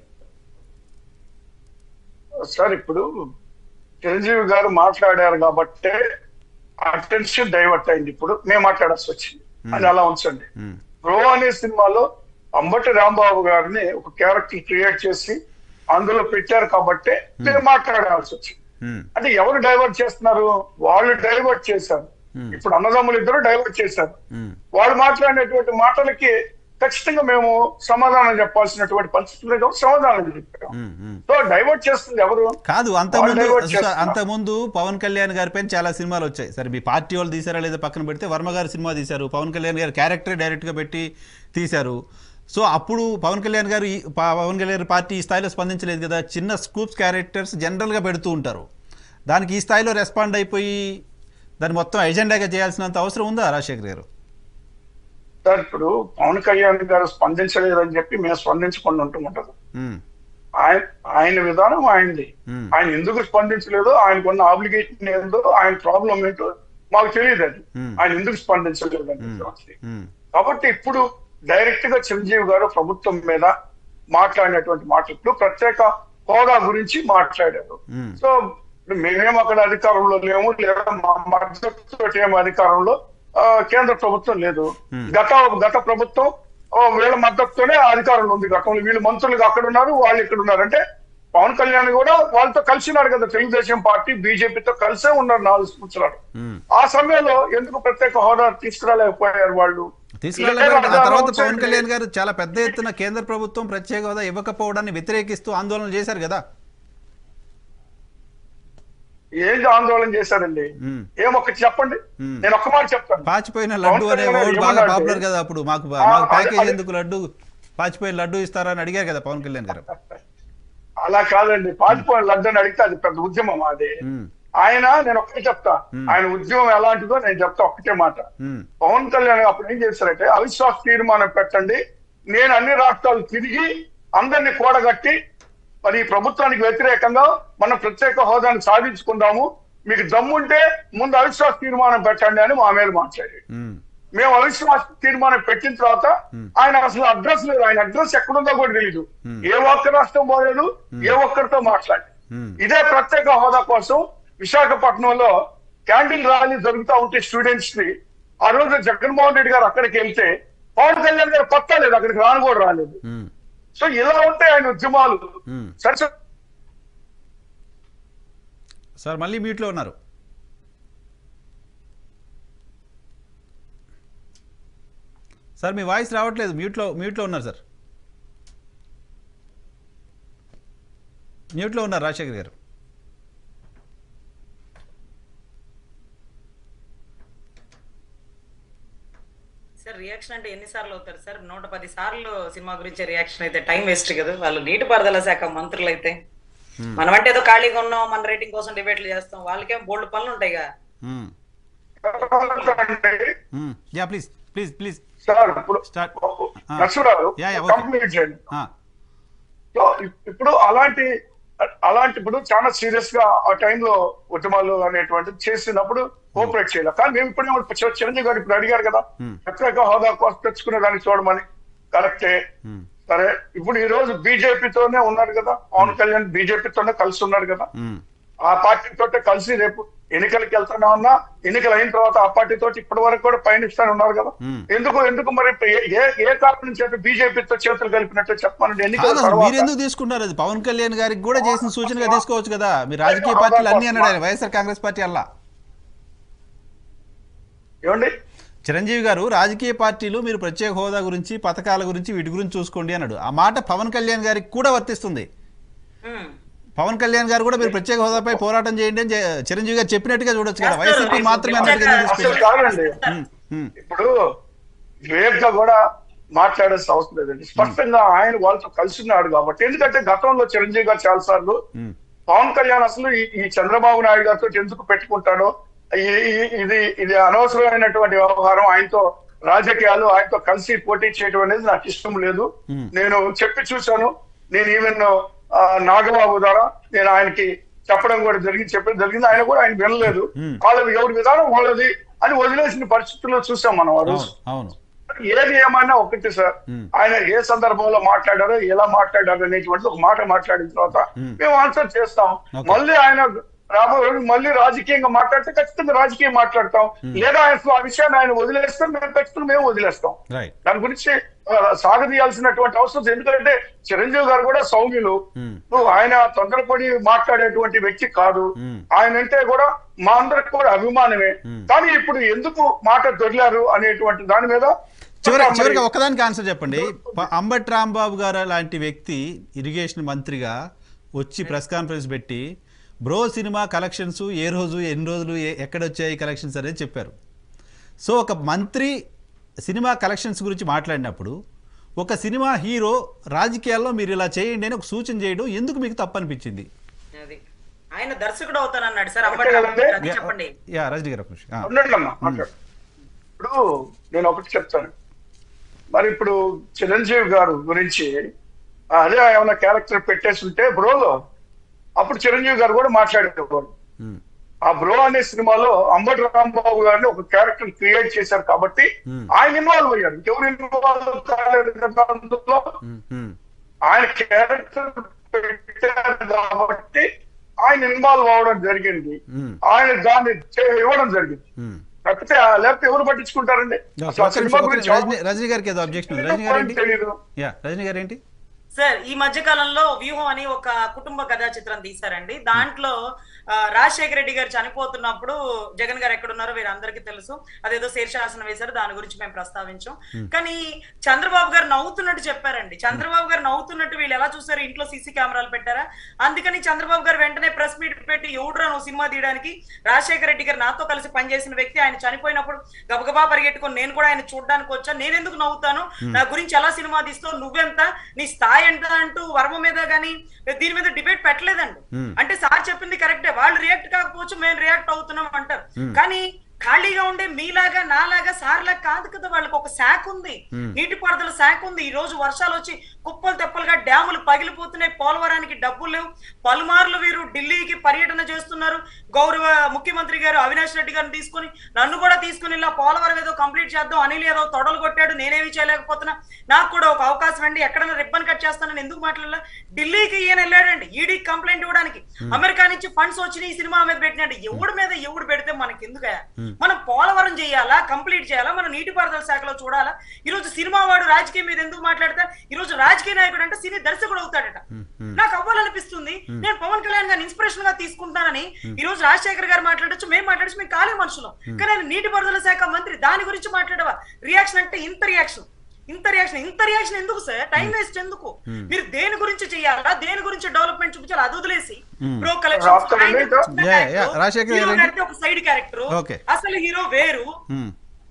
సార్ ఇప్పుడు చిరంజీవి గారు మాట్లాడారు కాబట్టే అటెన్షన్ డైవర్ట్ అయింది ఇప్పుడు మేము మాట్లాడాల్సి వచ్చింది అని అలా ఉంచండి ఉమ్, బ్రో అనే సినిమాలో అంబటి రాంబాబు గారిని ఒక క్యారెక్టర్ క్రియేట్ చేసి అందులో పెట్టారు కాబట్టే మేము మాట్లాడాల్సి వచ్చింది ఉమ్, అంటే ఎవరు డైవర్ట్ చేస్తున్నారు వాళ్ళు డైవర్ట్ చేశారు ఇప్పుడు అన్నదమ్ములు ఇద్దరు డైవర్ట్ చేశారు ఉమ్. వాళ్ళు మాట్లాడినటువంటి మాటలకి ఖచ్చితంగా మేము సమాధానం చెప్పాల్సినటువంటి పరిస్థితులు కాబట్టి సమాధానం చెప్పాం ఉమ్, ఉమ్. సో డైవర్ట్ చేస్తుంది ఎవరు కాదు అంతకుముందు వాళ్ళు divert సార్, చేస్తున్నారు. అంతకుముందు పవన్ కళ్యాణ్ గారి పైన చాలా సినిమాలు వచ్చాయి సరే మీ పార్టీ వాళ్ళు తీసారా లేదా పక్కన పెడితే వర్మ గారు సినిమా తీశారు పవన్ కళ్యాణ్ గారి క్యారెక్టర్ డైరెక్ట్గా పెట్టి తీశారు సో అప్పుడు పవన్ కళ్యాణ్ గారు ఈ- ప- పవన్ కళ్యాణ్ గారి పార్టీ ఈ స్థాయిలో స్పందించలేదు కదా చిన్న స్కూప్స్ క్యారెక్టర్స్ జనరల్గా పెడుతూ ఉంటారు దానికి ఈ స్థాయిలో రెస్పాండ్ అయిపోయి దాన్ని మొత్తం ఎజెండాగా చేయాల్సినంత అవసరం ఉందా రాజశేఖర్ గారు సార్ ఇప్పుడు పవన్ కళ్యాణ్ గారు స్పందించలేదని చెప్పి మేము స్పందించకుండా ఉంటుంటారు ఉమ్, ఆయన ఆయన విధానం ఆయనది Hmm. ఆయన ఎందుకు స్పందించలేదో ఆయనకున్న ఆబ్లిగేషన్ ఏందో ఆయన ప్రాబ్లం ఏంటో మాకు తెలియదు అది Hmm. ఆయన ఎందుకు స్పందించలేదు అని ఉమ్, కాబట్టి ఇప్పుడు డైరెక్ట్ గా చిరంజీవి గారు ప్రభుత్వం మీద మాట్లాడినటువంటి మాటలు ఇప్పుడు ప్రత్యేక హోదా గురించి మాట్లాడారు ఉమ్, సో ఇప్పుడు మేమేం అక్కడ అధికారంలో లేము లేదా మా మద్దతుతో ఏం అధికారంలో ఆ, కేంద్ర ప్రభుత్వం లేదు గత గత ప్రభుత్వం ఆ, వీళ్ళ మద్దతుతోనే అధికారంలో ఉంది గతంలో వీళ్ళు మంత్రులు అక్కడ ఉన్నారు వాళ్ళు ఇక్కడ ఉన్నారు అంటే పవన్ కళ్యాణ్ కూడా వాళ్ళతో కలిసి ఉన్నారు కదా తెలుగుదేశం పార్టీ బీజేపీతో కలిసే ఉన్నారు నాలుగు సంవత్సరాలు ఉమ్. ఆ సమయంలో ఎందుకు ప్రత్యేక హోదా తీసుకురాలేకపోయారు వాళ్ళు తీసుకురాలేదు ఇదే ఆ తర్వాత రాజధాని పవన్ కళ్యాణ్ గారు చాలా పెద్ద ఎత్తున కేంద్ర ప్రభుత్వం ప్రత్యేక హోదా ఇవ్వకపోవడాన్ని వ్యతిరేకిస్తూ ఆందోళన చేశారు కదా ఏంటి ఆందోళన చేశారండి ఉమ్. ఏమొకటి చెప్పండి Hmm. నేను ఒక్క మాట చెప్తాను పాచిపోయిన లడ్డు అనే కళ్యాణ్ వర్డ్ బాగా ఏమన్నాడు? పాపులర్ కదా అప్పుడు మాకు ఆ, మాకు అదే- ప్యాకేజ్ అదే. ఎందుకు లడ్డు పాచిపోయిన లడ్డు ఇస్తారని అడిగారు కదా పవన్ కళ్యాణ్ గారు అలా కాదండి పాతిపోయిన లడ్డని అడిగితే అది పెద్ద ఉద్యమం అది ఉమ్, ఆయన నేను ఒక్కటే చెప్తా ఆయన ఉద్యమం ఎలాంటిదో నేను చెప్తా ఒక్కటే మాట ఉమ్, పవన్ కళ్యాణ్ అప్పుడు ఏం చేశారంటే అవిశ్వాస తీర్మానం పెట్టండి నేను అన్ని రాష్ట్రాలు తిరిగి అందరినీ కూడగట్టి మరి ఈ ప్రభుత్వానికి వ్యతిరేకంగా మనం ప్రత్యేక హోదాను సాధించుకుందాము మీకు దమ్ముంటే ముందు అవిశ్వాస తీర్మానం పెట్టండి అని మా మీద మాట్లాడాడు ఉమ్, మేము అవిశ్వాస తీర్మానం పెట్టిన తర్వాత ఆయన అసలు అడ్రస్ లేదు ఆయన అడ్రస్ ఎక్కడుందో కూడా తెలియదు ఏ ఒక్క రాష్ట్రం పోయాడు ఏ ఒక్కరితో మాట్లాడి ఉమ్, ఇదే ప్రత్యేక హోదా కోసం విశాఖపట్నంలో క్యాండిల్ ర్యాలీ జరుగుతూ ఉంటే స్టూడెంట్స్ ని ఆ రోజు జగన్మోహన్ రెడ్డి గారు అక్కడికి వెళ్తే పవన్ కళ్యాణ్ గారు పత్తా లేదు అక్కడికి రాను కూడా రాలేదు ఉమ్, సో ఇలా ఉంటాయి ఆయన ఉద్యమాలు ఉమ్. సరే సార్ సార్ మళ్ళీ మ్యూట్లో ఉన్నారు సార్ మీ వాయిస్ రావట్లేదు మ్యూట్లో మ్యూట్లో ఉన్నారు సార్ మ్యూట్లో ఉన్నారు రాజశేఖర్ గారు సార్ రియాక్షన్ అంటే ఎన్నిసార్లు అవుతారు సార్ నూట పది సార్లు సినిమా గురించి రియాక్షన్ అయితే టైం వేస్ట్ కదా వాళ్ళు నీటిపారుదల శాఖ మంత్రులు అయితే మనం అంటే ఏదో ఖాళీగా ఉన్నాం మన రేటింగ్ కోసం డిబేట్లు చేస్తాం వాళ్ళకేం బోల్డ్ పనులు ఉంటాయి కదా ఉమ్, అంటే um. Yeah please please please sir ఇప్పుడు Start. ఆ. Narasimharao yeah, yeah, okay. Complete చేయండి ఆ, సో ఇప్పుడు అలాంటి అలాంటి ఇప్పుడు చాలా సీరియస్ గా ఆ టైంలో ఉద్యమాలు అనేటువంటిది చేసినప్పుడు కోఆపరేట్ చేయాలి కానీ మేము ఇప్పుడు ఏమో చి- చిరంజీవి గారు ఇప్పుడు అడిగారు కదా Hmm. ప్రత్యేక హోదా కోసం తెచ్చుకునే దాన్ని చూడమని కరెక్టే ఉమ్, సరే ఇప్పుడు ఈ రోజు బీజేపీతోనే ఉన్నారు కదా పవన్ కళ్యాణ్ బీజేపీతోనే కలిసి ఉన్నారు కదా ఉమ్, ఆ పార్టీ తోటే కలిసి రేపు ఎన్నికలకు వెళ్తానే ఉన్నా ఎన్నికలు అయిన తర్వాత ఆ పార్టీ తోటి ఇప్పటి వరకు కూడా పయనిస్తానే ఉన్నారు కదా ఎందుకు ఎందుకు మరి ఏ- ఏ ఏ కారణం చేత బీజేపీతో చేతులు కలిపినట్టు చెప్పమని ఎన్నికల కాదు అసలు మీరు తర్వాత ఎందుకు తీసుకుంటారు అది పవన్ కళ్యాణ్ గారికి కూడా చేసిన సూచనగా తీసుకోవచ్చు కదా మీ రాజకీయ పార్టీలు అన్ని అన్నాడు ఆయన వైఎస్ఆర్ కాంగ్రెస్ పార్టీ అల్లా ఏమండి చిరంజీవి గారు రాజకీయ పార్టీలు మీరు ప్రత్యేక హోదా గురించి పథకాల గురించి వీటి గురించి చూసుకోండి అన్నాడు ఆ మాట పవన్ కళ్యాణ్ గారికి కూడా వర్తిస్తుంది ఉమ్. పవన్ కళ్యాణ్ గారు కూడా మీరు ప్రత్యేక హోదాపై పోరాటం చేయండి అని చె- చిరంజీవి గారు చెప్పినట్టుగా చూడొచ్చు కదా చేస్తారు. వైసీపీ మాత్రమే అన్నట్టుగా ఎందుకు అసలు తీసుకెళ్ళారు? కాదండి ఉమ్, ఉమ్, ఇప్పుడు వివేక్ గా కూడా మాట్లాడాల్సిన అవసరం లేదండి స్పష్టంగా ఆయన వాళ్ళతో కలిసి ఉన్నాడు కాబట్టి ఎందుకంటే గతంలో చిరంజీవి గారు చాలా సార్లు ఉమ్, పవన్ కళ్యాణ్ అసలు ఈ- ఈ చంద్రబాబు నాయుడు గారితో ఎందుకు పెట్టుకుంటాడో ఈ- ఈ- ఇది ఇది అనవసరమైనటువంటి వ్యవహారం ఆయనతో రాజకీయాలు ఆయనతో కలిసి పోటీ చేయడం అనేది నాకు ఇష్టం లేదు Hmm. నేను చెప్పి చూశాను నేను ఈవెన్ ఆ, నాగబాబు ద్వారా నేను ఆయనకి చెప్పడం కూడా జరిగింది చెప్పడం జరిగింది ఆయన కూడా ఆయన వినలేదు Hmm. వాళ్ళది ఎవరి విధానం వాళ్ళది అని వదిలేసిన పరిస్థితుల్లో చూసాం మనం ఆ రోజు అవును అవును ఏది ఏమైనా ఒకటి సార్ Hmm. ఆయన ఏ సందర్భంలో మాట్లాడారో ఎలా మాట్లాడారు అనేటువంటి ఒక మాట మాట్లాడిన తర్వాత Hmm. మేము ఆన్సర్ చేస్తాం Okay. మళ్ళీ ఆయన రాబోయే రోజు మళ్ళీ రాజకీయంగా మాట్లాడితే ఖచ్చితంగా రాజకీయం మాట్లాడతాం లేదా ఆయన ఆ విషయాన్ని ఆయన వదిలేస్తాం మేము ఖచ్చితంగా మేము వదిలేస్తాం రైట్ దాని గురించి ఆ, సాగదీయాల్సినటువంటి అవసరం లేదు. ఎందుకంటే చిరంజీవి గారు కూడా సౌమ్యులు Hmm. నువ్వు ఆయన తొందరపడి మాట్లాడేటువంటి వ్యక్తి కాదు Hmm. ఆయన అంటే కూడా మా అందరికి కూడా అభిమానమే Hmm. కానీ ఇప్పుడు ఎందుకు మాట దొరిలారు అనేటువంటి దాని మీద చివరి మరి- చివరిగా ఒకదానికి ఆన్సర్ చెప్పండి ప- అంబటి రాంబాబు గారు లాంటి వ్యక్తి ఇరిగేషన్ మంత్రిగా వచ్చి ప్రెస్ కాన్ఫరెన్స్ పెట్టి బ్రో సినిమా కలెక్షన్స్ ఏ రోజు ఎన్ని రోజులు ఏ- ఎక్కడ వచ్చాయి కలెక్షన్స్ అనేది చెప్పారు సో ఒక మంత్రి సినిమా కలెక్షన్స్ గురించి మాట్లాడినప్పుడు ఒక సినిమా హీరో రాజకీయాల్లో మీరు ఇలా చేయండి అని ఒక సూచన చేయడం ఎందుకు మీకు తప్పనిపించింది అది ఆయన దర్శకుడు అవుతానన్నాడు సార్ అంబటి అంతే రాంబాబు కదండి? గారు, అది చెప్పండి యా రజనీ గారు ఒక నిమిషం. ఆ. ఉండండి అమ్మా మాట్లాడు ఇప్పుడు నేను ఒకటి చెప్తాను మరి ఇప్పుడు చిరంజీవి గారు గురించి అదే ఏమైనా క్యారెక్టర్ పెట్టేసి ఉంటే బ్రోలో అప్పుడు చిరంజీవి గారు కూడా మాట్లాడేవారు ఉమ్, ఆ బ్రో అనే సినిమాలో అంబటి రాంబాబు గారిని ఒక క్యారెక్టర్ క్రియేట్ చేశారు కాబట్టి Hmm. ఆయన ఇన్వాల్వ్ అయ్యారు ఎవరు ఇన్వాల్వ్ కాలేదు కదా అందులో ఉమ్, ఉమ్, ఆయన క్యారెక్టర్ పెట్టారు కాబట్టి ఆయన ఇన్వాల్వ్ అవ్వడం జరిగింది ఉమ్, ఆయన దాన్ని చే- ఇవ్వడం జరిగింది ఉమ్. లేకపోతే ఆ లేకపోతే ఎవరు పట్టించుకుంటారండి అసలు ఆ ఒక్క సినిమా నిమిషం, ఒక్క గురించి నిమిషం. రజనీ రజనీ గారికి ఏదో అబ్జెక్షన్ ఉంది రజనీ గారు ఏంటి తెలియదు యా రజనీ గారు ఏంటి సార్ ఈ మధ్య కాలంలో వ్యూహం అని ఒక కుటుంబ కథా చిత్రం తీశారండి దాంట్లో ఆ, రాజశేఖర రెడ్డి గారు చనిపోతున్నప్పుడు జగన్ గారు ఎక్కడున్నారో వీరందరికీ తెలుసు అదేదో శీర్షాసనం వేశారు దాని గురించి మేము ప్రస్తావించాం కానీ చంద్రబాబు గారు నవ్వుతున్నట్టు చెప్పారండి చంద్రబాబు గారు నవ్వుతున్నట్టు వీళ్ళు ఎలా చూసారు ఇంట్లో సీసీ కెమెరాలు పెట్టారా అందుకని చంద్రబాబు గారు వెంటనే ప్రెస్ మీట్ పెట్టి ఎవడురా నువ్వు సినిమా తీయడానికి రాజశేఖర రెడ్డి గారు నాతో కలిసి పనిచేసిన వ్యక్తి ఆయన చనిపోయినప్పుడు గబగబా పరిగెట్టుకొని నేను కూడా ఆయన చూడడానికి వచ్చాను నేను ఎందుకు నవ్వుతాను నా గురించి ఎలా సినిమా తీస్తావు నువ్వెంత నీ స్థాయి ఎంత అంటూ వర్మ మీద గానీ దీని మీద డిబేట్ పెట్టలేదండి Hmm. అంటే సార్ చెప్పింది కరెక్టే వాళ్ళు రియాక్ట్ కాకపోవచ్చు మేము రియాక్ట్ అవుతున్నాం అంటారు Hmm. కానీ ఖాళీగా ఉండే మీలాగా నాలాగా సార్లా కాదు కదా వాళ్ళకి ఒక శాఖ ఉంది Hmm. నీటిపారుదల శాఖ ఉంది ఈ రోజు వర్షాలు వచ్చి కుప్పలు తెప్పలుగా డ్యాములు పగిలిపోతున్నాయి పోలవరానికి డబ్బులు లేవు పలుమార్లు వీరు ఢిల్లీకి పర్యటన చేస్తున్నారు గౌరవ ముఖ్యమంత్రి గారు అవినాష్ రెడ్డి గారిని తీసుకొని నన్ను కూడా తీసుకుని ఇలా పోలవరం ఏదో కంప్లీట్ చేద్దాం అనిల్ ఏదో తొడలు కొట్టాడు నేనేమి చేయలేకపోతున్నా నాకు కూడా ఒక అవకాశం అండి ఎక్కడైనా రిబ్బన్ కట్ చేస్తానని ఎందుకు మాట్లాడలే ఢిల్లీకి ఈయన వెళ్ళాడండి ఈడీ కంప్లైంట్ ఇవ్వడానికి అమెరికా నుంచి ఫండ్స్ వచ్చి ఈ సినిమా మీద పెట్టినట్టు ఎవడి మీద ఎవడు పెడితే మనకి ఎందుకయా మనం పోలవరం చేయాలా కంప్లీట్ చేయాలా మనం నీటిపారుదల శాఖలో చూడాలా ఈ రోజు సినిమా వాడు రాజకీయం మీద ఎందుకు మాట్లాడతారు ఈ రోజు రాజకీయ నాయకుడు అంటే సినీ దర్శకుడు అవుతాడట నాకు అవ్వాలనిపిస్తుంది నేను పవన్ కళ్యాణ్ గారిని ఇన్స్పిరేషన్ గా తీసుకుంటానని ఈ రోజు రాజశేఖర్ గారు మాట్లాడొచ్చు మేము మాట్లాడచ్చు మేము ఖాళీ మనుషులం కానీ ఆయన నీటిపారుదల శాఖ మంత్రి దాని గురించి మాట్లాడవా రియాక్షన్ అంటే ఇంత రియాక్షన్ ఇంత రియాక్షన్ ఇంత రియాక్షన్ ఎందుకు సార్ టైం వేస్ట్ ఎందుకు మీరు దేని గురించి చేయాలా దేని గురించి డెవలప్మెంట్ చూపించాలి అది వదిలేసి ప్రో రాస్తారండి ఇంకా? Yeah, yeah. రాజశేఖర్ గారు ఏంటి? ఒక సైడ్ క్యారెక్టర్ Okay. అసలు హీరో వేరు ఉమ్,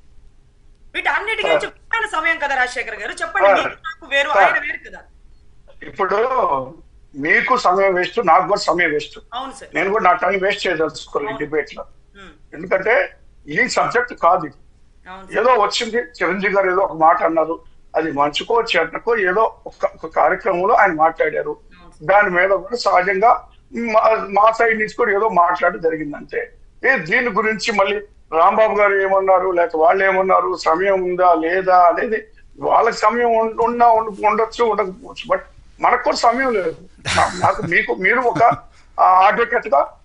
వీటన్నిటికీ చెప్పిన సమయం కదా రాజశేఖర్ గారు చెప్పండి Sir. మీకు నాకు వేరు Sir. ఆయన వేరు కదా ఇప్పుడు మీకు సమయం వేస్ట్ నాకు కూడా సమయం వేస్ట్ అవును సార్ నేను కూడా నా టైం వేస్ట్ చేయదలుచుకోలేదు డిబేట్ లో ఉమ్, ఎందుకంటే ఈ సబ్జెక్ట్ కాదు ఇది అవును సార్. ఏదో వచ్చింది చిరంజీవి గారు ఏదో ఒక మాట అన్నారు అది మంచుకో చెడ్డకో ఏదో ఒక ఒక కార్యక్రమంలో ఆయన మాట్లాడారు దాని మీద కూడా సహజంగా మా- మా సైడ్ నుంచి కూడా ఏదో మాట్లాడి జరిగింది అంతే ఏ దీని గురించి మళ్ళీ రాంబాబు గారు ఏమన్నారు లేక వాళ్ళు ఏమన్నారు సమయం ఉందా లేదా అనేది వాళ్ళకి సమయం ఉం- ఉన్నా ఉండ- ఉండొచ్చు ఉండకపోవచ్చు బట్ మనకు కూడా సమయం లేదు నా- నాకు మీకు మీరు ఒక అడ్వకేట్ గా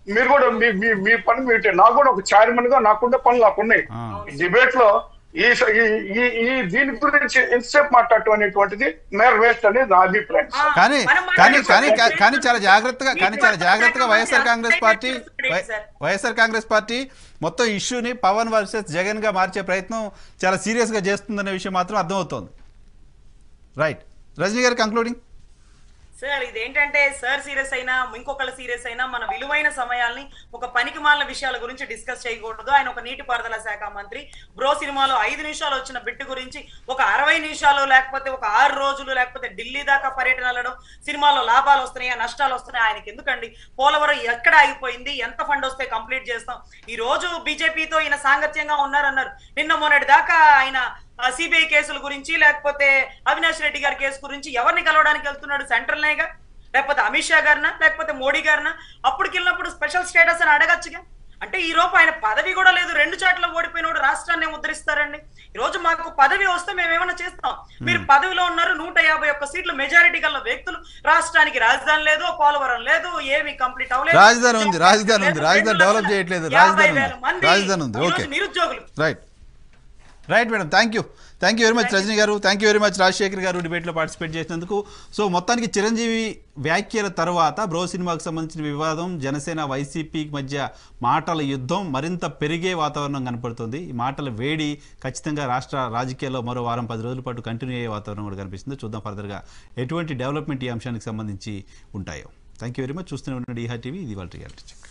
మీరు కూడా మీ మీ మీ పని మీటే నాకు కూడా ఒక చైర్మన్ గా నాకుండే పనులు నాకున్నాయి ఆ. డిబేట్ లో ఈ స- ఈ- ఈ ఈ దీని గురించి ఎంతసేపు మాట్లాడటం అనేటువంటిది మేర్ వేస్ట్ అనేది నా అభిప్రాయం ఆ, కానీ మనం కానీ మాట్లాడే కానీ subject కానీ చాలా జాగ్రత్తగా మీ కానీ చాలా పక్కన జాగ్రత్తగా శాఖ వైఎస్ఆర్ మంత్రి కాంగ్రెస్ అంతా పార్టీ చేస్తున్నాడు వై- ఏంటి సార్? వైఎస్ఆర్ కాంగ్రెస్ పార్టీ మొత్తం ఇష్యూని పవన్ వర్సెస్ జగన్ గా మార్చే ప్రయత్నం చాలా సీరియస్ గా చేస్తుందనే విషయం మాత్రం అర్థమవుతోంది రైట్ రజనీ గారు కంక్లూడింగ్ సార్ ఇదేంటంటే సార్ సీరియస్ అయినా ఇంకొకళ్ళ సీరియస్ అయినా మన విలువైన సమయాల్ని ఒక పనికి మాలిన విషయాల గురించి డిస్కస్ చేయకూడదు ఆయన ఒక నీటిపారుదల శాఖ మంత్రి బ్రో సినిమాలో ఐదు నిమిషాలు వచ్చిన బిట్టు గురించి ఒక అరవై నిమిషాలు లేకపోతే ఒక ఆరు రోజులు లేకపోతే ఢిల్లీ దాకా పర్యటన వెళ్ళడం సినిమాలో లాభాలు వస్తున్నాయా నష్టాలు వస్తున్నాయా ఆయనకి ఎందుకండి పోలవరం ఎక్కడ ఆగిపోయింది ఎంత ఫండ్ వస్తే కంప్లీట్ చేస్తాం ఈ రోజు బీజేపీతో ఈయన సాంగత్యంగా ఉన్నారన్నారు నిన్న మొన్నటి దాకా ఆయన సిబిఐ కేసుల గురించి లేకపోతే అవినాష్ రెడ్డి గారి కేసు గురించి ఎవరిని కలవడానికి వెళ్తున్నాడు సెంట్రల్ నేగా లేకపోతే అమిత్ షా గారినా లేకపోతే మోడీ గారినా అప్పటికి వెళ్ళినప్పుడు స్పెషల్ స్టేటస్ అని అడగచ్చుగా అంటే ఈ రోజు ఆయన పదవి కూడా లేదు రెండు చాట్ల ఓడిపోయినోడు రాష్ట్రాన్ని ముద్రిస్తారండి ఈ రోజు మాకు పదవి వస్తే మేము ఏమైనా చేస్తాం మీరు పదవిలో ఉన్నారు నూట యాభై ఒక్క సీట్లు మెజారిటీ గల వ్యక్తులు రాష్ట్రానికి రాజధాని లేదు పోలవరం లేదు ఏమి కంప్లీట్ అవ్వలేదు రాజధాని ఉంది, రాజధాని ఉంది, రాజధాని రెండు డెవలప్ లక్షల చేయట్లేదు, యాభై రాజధాని వేల ఉంది, మంది రాజధాని ఉంది, ఈ రోజు ఓకే. నిరుద్యోగులు right right madam thank you thank you very much Rajani గారు thank you very much Rajasekhar గారు డిబేట్లో పార్టిసిపేట్ చేసినందుకు సో మొత్తానికి చిరంజీవి వ్యాఖ్యల తర్వాత బ్రో సినిమాకు సంబంధించిన వివాదం జనసేన వైసీపీ మధ్య మాటల యుద్ధం మరింత పెరిగే వాతావరణం కనపడుతుంది ఈ మాటల వేడి ఖచ్చితంగా రాష్ట్ర రాజకీయాల్లో మరో వారం పది రోజుల పాటు కంటిన్యూ అయ్యే వాతావరణం కూడా కనిపిస్తుంది చూద్దాం ఫర్దర్గా ఎటువంటి డెవలప్మెంట్ ఈ అంశానికి సంబంధించి ఉంటాయో థ్యాంక్ యూ వెరీ మచ్ చూస్తూనే ఉండండి ఈహా టీవీ ఇది వాళ్ళ రియాలిటీ చెక్